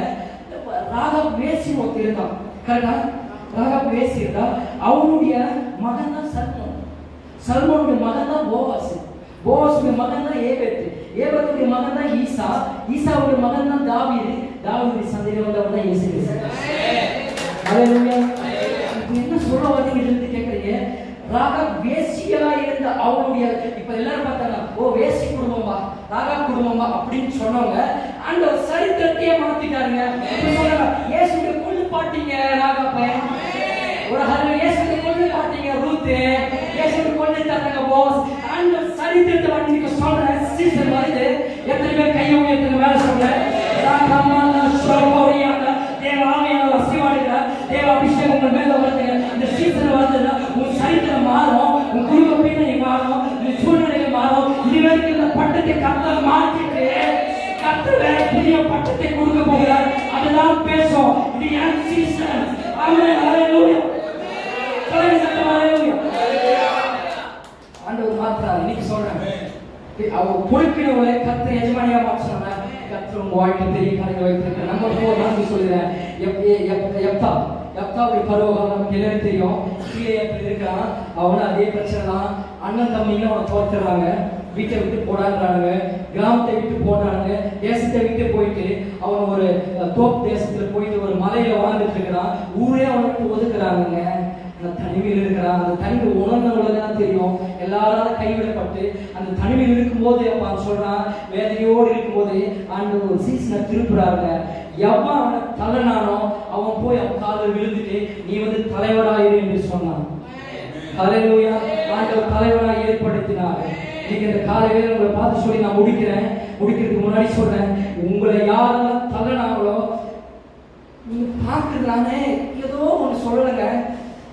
ராகா வேசி ஒருத்தர் இருக்கான் கரெக்டா ராகா வேசி இருந்தா அவனுடைய மகன் தான் சல்மோன் சல்மோனுடைய மகன் தான் போவாஸ் போவாஸுடைய மகன் தான் ஏபேத்து ஏபேத்துடைய மகன் தான் ஈசா ஈசாவுடைய மகன் தான் தாவீது தாவீது சந்தையில வந்தவன் தான் இயேசு கிறிஸ்து ஹalleluya இப்ப என்ன சொல்ல வரீங்கன்னு கேக்குறீங்க ராகா வேசிகளா இருந்த அவனுடைய இப்ப எல்லாரும் பார்த்தாங்க ஓ வேசி குடும்பமா ராகா குடும்பமா அப்படின்னு சொன்னவங்க அந்த சரித்திரத்தையே மாத்திட்டாருங்க இப்ப சொல்றாங்க இயேசுவை கொண்டு பாட்டீங்க ராகா பையன் ஒரு ஹலோ இயேசுவை கொண்டு பாட்டீங்க ரூத் இயேசுவை கொண்டு தந்தாங்க போஸ் அந்த சரித்திரத்தை வந்து நீங்க சொல்ற சீசன் வருது எத்தனை பேர் கையை உயர்த்துங்க மேல சொல்றேன் ராகமானா சோகோரியான தேவ ஆவியான வசிவாடுகிறார் தேவ அபிஷேகம் உங்கள் மேல வருதுங்க இந்த சீசன் வருதுன்னா உன் சரித்திரம் மாறும் உன் குடும்ப பின்னணி மாறும் உன் சூழ்நிலைகள் மாறும் இதுவரைக்கும் இந்த பட்டத்தை கத்தல் மாற்றிட்டு கத்தர் வேற புதிய பட்டத்தை கொடுக்க போகிறார் அதுதான் பேசும் இது என் சீசன் ஆமென் ஹalleluya சொல்லுங்க சத்தமா ஹalleluya ஆண்டவர் மாத்திரார் இன்னைக்கு சொல்றேன் அவ பொறுப்பினவளை கத்த எஜமானியா மாற்றினா கத்த உங்க வாழ்க்கை பெரிய கணக்கு வைத்திருக்க நம்ம போர் நான் சொல்லுறேன் எப் எப் எப்தா எப்தாவுடைய பருவம் நமக்கு எல்லாரும் தெரியும் கீழே எப்படி இருக்கான் அவனும் அதே பிரச்சனை தான் அண்ணன் தம்பிங்க அவனை தோத்துறாங்க வீட்டை விட்டு போடான்றானுங்க கிராமத்தை விட்டு போடுறானுங்க தேசத்தை விட்டு போயிட்டு அவன் ஒரு அஹ், தோப் தேசத்துல போயிட்டு ஒரு மலையில வாழ்ந்துட்டு இருக்கிறான் ஊரே அவனை விட்டு ஒதுக்குறானுங்க அந்த தனிமையில் இருக்கிறான் அந்த தனிமை உணர்ந்தவங்களுக்கு தான் தெரியும் எல்லாராலும் கைவிடப்பட்டு அந்த தனிமையில் இருக்கும்போது அவன் சொல்றான் வேதனையோடு இருக்கும்போது ஆண்டு ஒரு சீசனை திருப்புறாங்க எவன் அவனை தள்ளனானோ அவன் போய் அவன் காலில் விழுந்துட்டு நீ வந்து தலைவராயிரு என்று சொன்னான் ஹalleluya ஆண்டவர் தலைவராய் ஏற்படுத்தினார் இன்னைக்கு இந்த காலையில உங்களை பார்த்து சொல்லி நான் முடிக்கிறேன் முடிக்கிறதுக்கு முன்னாடி சொல்றேன் உங்களை யாரெல்லாம் தள்ளனாங்களோ நீங்க பார்க்கறானே ஏதோ ஒன்று சொல்லலைங்க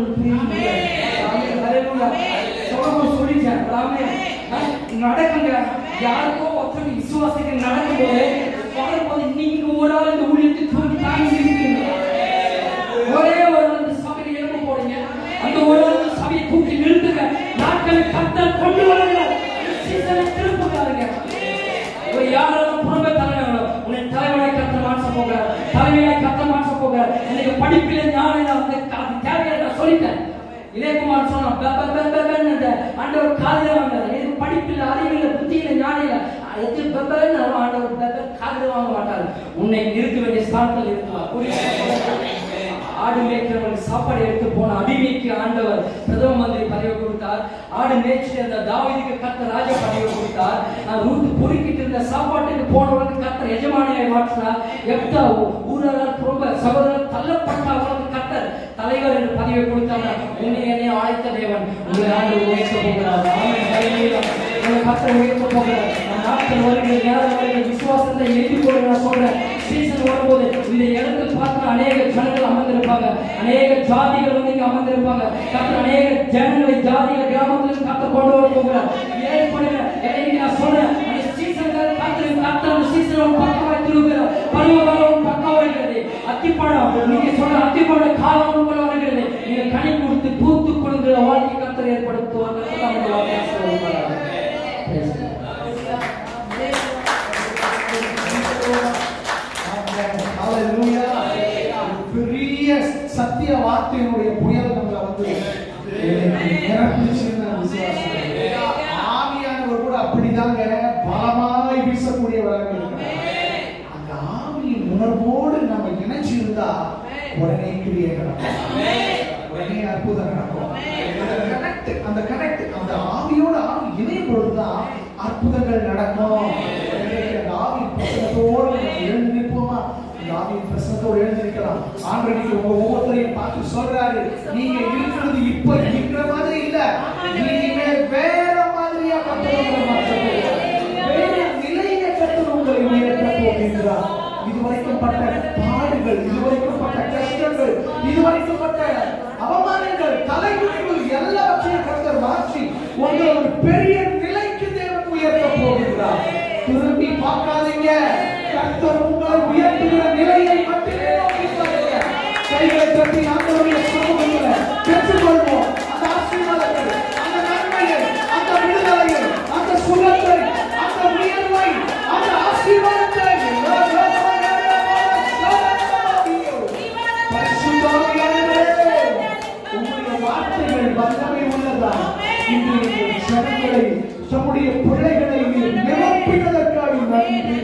உங்களுக்கு புரியுது சொல்லணும் சொல்லிட்டேன் ராமே நடக்குங்க யாருக்கோ ஒருத்தர் விசுவாசிக்க நடக்கும்போது வரும்போது நீங்க ஒரு ஆள் இந்த ஊழியத்தை தூக்கி தாங்கி இருக்கீங்க ஒரே ஒரு ஆள் இந்த சபையில எழுப்ப போறீங்க அந்த ஒரு ஆள் இந்த சபையை தூக்கி நிறுத்துங்க நாட்களை கத்தல் கொண்டு வருங்க சீசனை திருப்புகிறாருங்க ஒரு யாரெல்லாம் புறம்பே தலைவர்களோ உன்னை தலைவனாய் கத்த மாற்ற போகிறார் தலைமையாய் கத்த மாற்ற போகிறார் எனக்கு படிப்பில ஞானம் வந்து அது தேவையான நான் சொல்லிட்டேன் இளையகுமார் சொன்னா ப ப ப ப பன்னு அந்த ஆண்டவர் காதுல வாங்காரு எனக்கு படிப்பில் அறிவில்ல புத்தியில ஞானம் இல்ல எது ப பன்னு ஆண்டவர் ப ப காதுல வாங்க மாட்டாரு உன்னை நிறுத்த வேண்டிய ஸ்தானத்தில் இருக்கலாம் புரியுதா ஆடு மேய்க்கிறவனுக்கு சாப்பாடு எடுத்து போன அடிமைக்கு ஆண்டவர் பிரதம மந்திரி பதவி கொடுத்தார் ஆடு மேய்ச்சி அந்த தாவீதுக்கு கத்த ராஜ பதவி கொடுத்தார் நான் ரூத்து பொறுக்கிட்டு இருந்த சாப்பாட்டுக்கு போனவனுக்கு கத்த எஜமானியை மாற்றினார் எப்தா ஊரரால் ரொம்ப சகோதரர் தள்ளப்பட்ட அவனுக்கு கத்தர் தலைவர் என்று பதவி கொடுத்தாங்க உன்னை என்னை அழைத்த தேவன் உங்களை ஆண்டு உயர்த்த போகிறார் ஆமென். ஹல்லேலூயா. உங்களை கத்தர் உயர்த்த போகிறார் நம் நாட்கள் வருகிற நேரம் வருகிற விசுவாசத்தை எழுதி போட நான் சொல்றேன் சீசன் வரும்போது இந்த இடத்தில் பார்க்கிற அநேக ஜனங்கள் அமர்ந்திருப்பாங்க அநேக ஜாதிகள் வந்து இங்க அமர்ந்திருப்பாங்க கத்தர் அநேக ஜனங்களை ஜாதிகள் கிராமத்தில் கத்த கொண்டு வர போகிறார் ஏற்படுகிற எனக்கு நான் சொல்றேன் அந்த சீசன் கத்தர் கத்தர் அந்த சீசன் பக்கமாய் திருவுகிறார் பருவகாலம் பக்கம் வருகிறது அத்திப்பழம் நீங்க சொல்ற அத்திப்பழ காலம் உங்களை வருகிறது நீங்க கனி கொடுத்து பூத்து கொடுக்கிற வாழ்க்கை கத்தர் ஏற்படுத்துவார் கத்தர் நம்முடைய வாழ்க்கையை ஆசீர்வதிப்பாராக. Praise the Lord. Hallelujah. ஒரு பெரிய சத்திய வார்த்தையினுடைய புயல் நம்மள வந்து நிரப்பிச்சுன்னு நான் விசுவாசிக்கிறேன். ஆவியானவர் கூட அப்படிதாங்க பலமாய் வீசக்கூடியவராக இருக்கிறார் அந்த ஆவியின் உணர்வோடு நம்ம இணைச்சு இருந்தா உடனே கிரியை நடக்கும் உடனே அற்புதம் நடக்கும் அந்த கனெக்ட் அந்த கனெக்ட் அந்த ஆவியோட ஆவி இணையும் பொழுதுதான் அற்புதங்கள் நடக்கும் உடனே அந்த ஆவியின் பிரசனத்தோடு நம்ம எழுந்து நிற்போமா அந்த ஆவியின் பிரசனத்தோடு எழுந்து நிற்கலாம் ஆண்டு நீங்க உங்க ஒவ்வொருத்தரையும் பார்த்து சொல்றாரு நீங்க இருக்கிறது இப்ப இருக்கிற மாதிரி இல்ல நீங்க வேற மாதிரியா கத்துறவங்களை மாற்ற வேற நிலையை கத்துற உங்களை உயர்த்த போகின்றார் இதுவரைக்கும் பட்ட பாடுகள் இதுவரைக்கும் பட்ட கஷ்டங்கள் இதுவரைக்கும் பட்ட அவமானங்கள் தலைமுறைகள் எல்லாவற்றையும் கர்த்தர் மாற்றி உங்களை ஒரு பெரிய நிலைக்கு தேவன் உயர்த்த போகின்றார் திரும்பி பார்க்காதீங்க கர்த்தர் உங்களை உயர்த்துகிற நிலையை மட்டுமே நோக்கி பாருங்க கைகளை தட்டி ஆண்டவருடைய சமூகங்களை பெற்றுக்கொள்வோம் அந்த ஆசீர்வாதத்தை அந்த நன்மையை அந்த விடுதலையை அந்த சுகத்தை அந்த உயர்வை அந்த ஆசீர்வாதத்தை பரிசுத்தாவியானவரே, உம்முடைய வார்த்தைகள் வல்லமை உள்ளதா இன்று எங்கள் ஜனங்களை தம்முடைய பிள்ளைகளை நீர் நிரப்பினதற்காக நன்றி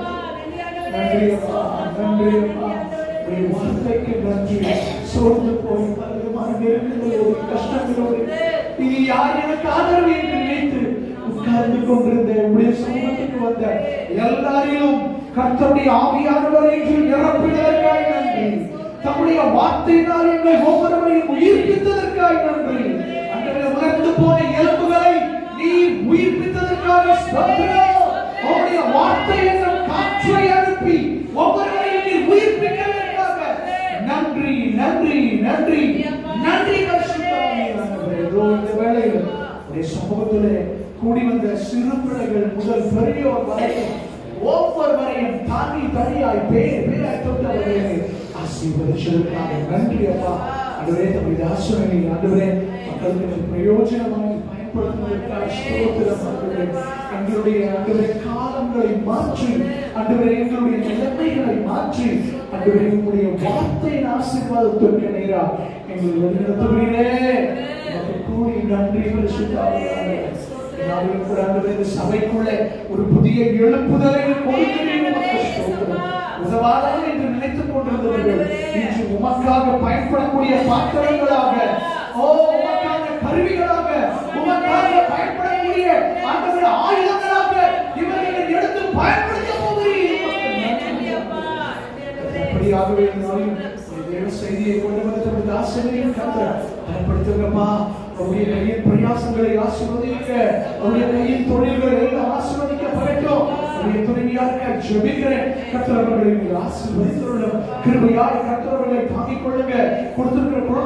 நன்றி அப்பா நன்றி அப்பா உடைய வார்த்தைக்கு நன்றி சோர்ந்து போய் பலவிதமான நெருக்கங்களோடு கஷ்டங்களோடு இனி யார் எனக்கு ஆதரவு என்று நினைத்து உட்கார்ந்து கொண்டிருந்த உடைய சமூகத்துக்கு வந்த எல்லாரையும் கர்த்தருடைய ஆவியானவரை இன்று நிரப்பினதற்காக நன்றி தம்முடைய வார்த்தையினால் எங்களை ஒவ்வொருவரையும் உயிர்ப்பித்ததற்காக நன்றி அன்றைய உணர்ந்து போன எலும்புகளை நீ உயிர்ப்பித்ததற்காக ஸ்தோத்திரம் உம்முடைய வார்த்தை என்ற காற்றை அனுப்பி ஒவ்வொருவரையும் நீ உயிர்ப்பிக்கிறதற்காக நன்றி நன்றி நன்றி நன்றி பரிசுத்தவான்களே. இதோ இந்த வேளையில் உடைய சமூகத்திலே கூடி வந்த சிறு பிள்ளைகள் முதல் பெரியோர் வரையும் ஒவ்வொருவரையும் தாண்டி தனியாய் பேர் பேராய் தொட்டவர்களே ஆசீர்வதிச்சதற்காக நன்றி அப்பா அதுவரே தம்முடைய ஆசிரியரை ஆண்டவரே மக்களுக்கு இது பிரயோஜனமாய் பயன்படுத்துவதற்காக ஸ்தோத்திரம் ஆண்டவரே எங்களுடைய ஆண்டவரே காலங்களை மாற்றி ஆண்டவரே எங்களுடைய நிலைமைகளை மாற்றி ஆண்டவரே உங்களுடைய வார்த்தையின் ஆசீர்வாதத்திற்கு நேரா எங்களை வழிநடத்துகிறீரே உமக்கு கூடி நன்றி பரிசுத்தாவியானவரே நாங்களும் கூட ஆண்டவரே இந்த சபைக்குள்ளே ஒரு புதிய எழுப்புதலை கொடுக்கிறீர்கள் உமக்கு ஸ்தோத்திரம். உதவாதவன் என்று நினைத்துக் கொண்டிருந்தவர்கள் இன்று உமக்காக பயன்படக்கூடிய பாத்திரங்களாக ஓ உமக்காக கருவிகளாக உமக்காக பயன்படக்கூடிய ஆண்டவரே ஆயுதங்களாக இவர்களை எடுத்து பயன்படுத்த போகிறீர் உமக்கு நன்றி. அப்படியாகவே இந்த நாளில் இந்த தேவ செய்தியை கொண்டு வந்து தமது தாசனையும் கர்த்தர் பயன்படுத்துங்கப்பா அவருடைய கையின் பிரயாசங்களை ஆசீர்வதிக்க அவருடைய கையின் தொழில்கள் எல்லாம் ஆசீர்வதிக்கப்படட்டும் அவருடைய துணைவியாக ஜெபிக்கிறேன் கர்த்தர் அவர்களை நீங்கள் ஆசீர்வதித்துள்ள கிருபையாய் கர்த்தர் அவர்களை தாங்கிக் கொள்ளுங்க கொடுத்திருக்கிற குழந்தைகளுக்காக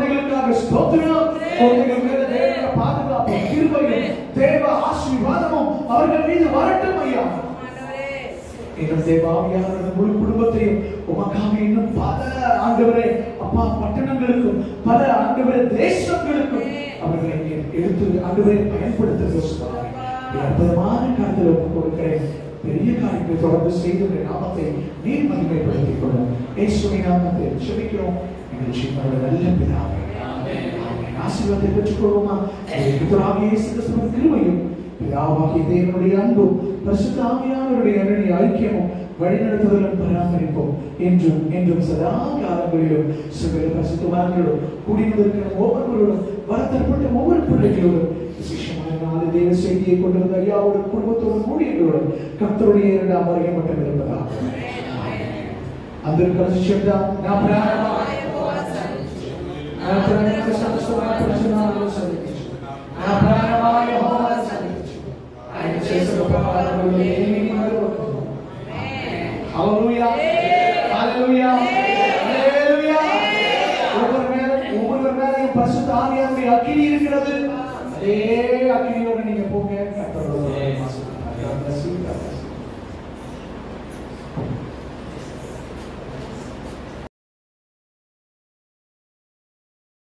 அதற்காக ஸ்தோத்திரம் குழந்தைகள் மேல தேவ பாதுகாப்பு கிருபையும் தேவ ஆசீர்வாதமும் அவர்கள் மீது வரட்டும் ஐயா எங்கள் தேவாவியான முழு குடும்பத்தையும் உமக்காக இன்னும் பல ஆண்டவரே அப்பா பட்டணங்களுக்கும் பல ஆண்டவரே தேசங்களுக்கும் அவர்களை நீர் எடுத்து ஆண்டவரை பயன்படுத்த சுவாமி அற்புதமான காலத்தில் ஒப்புக் கொடுக்கிறேன் பெரிய காரியத்தை தொடர்ந்து செய்து உடைய நாமத்தை நீர் மகிமைப்படுத்திக் கொள்ளும் இயேசுவை நாமத்தில் செபிக்கிறோம் எங்கள் ஜீவனோட நல்ல பிதாவே ஆமென். ஆசீர்வாதத்தை பெற்றுக்கொள்வோமா பிதாவே இயேசு கிறிஸ்துவின் கிருபையும் பிதாவாகிய தேவனுடைய அன்பும் பரிசுத்த ஆவியானவருடைய அருளி ஐக்கியமும் வழிநடத்துதலும் பராமரிப்போம் என்றும் என்றும் சதா காலங்களிலும் சகல பரிசுத்தவான்களோடும் கூடியிருக்கிற ஒவ்வொருவரோடும் வரத்தரப்பட்ட ஒவ்வொரு பிள்ளைகளோடும் விசேஷமான நாலு தேவ செய்தியை கொண்டிருந்த ஐயாவோட குடும்பத்தோடும் ஊழியர்களோடும் கர்த்தருடைய இரண்டாம் வருகை மட்டும் இருப்பதாக అందరూ కలిసి చెప్దాం నా ప్రాణమా నా ప్రాణమా సంతోషమైన ప్రజలను సన్నిధించు నా ప్రాణమా యెహోవాను సన్నిధించు ఆయన చేసిన ఉపకారములు ఏమీ మరువకు హల్లెలూయా హల్లెలూయా హల్లెలూయా ஒவ்வொரு மேல ஒவ்வொரு மேலையும் பரிசுத்த ஆவியானுடைய அக்கினி இருக்கிறது அதே அக்கினியோட நீங்க போங்க கர்த்தரோட God bless you. God bless you.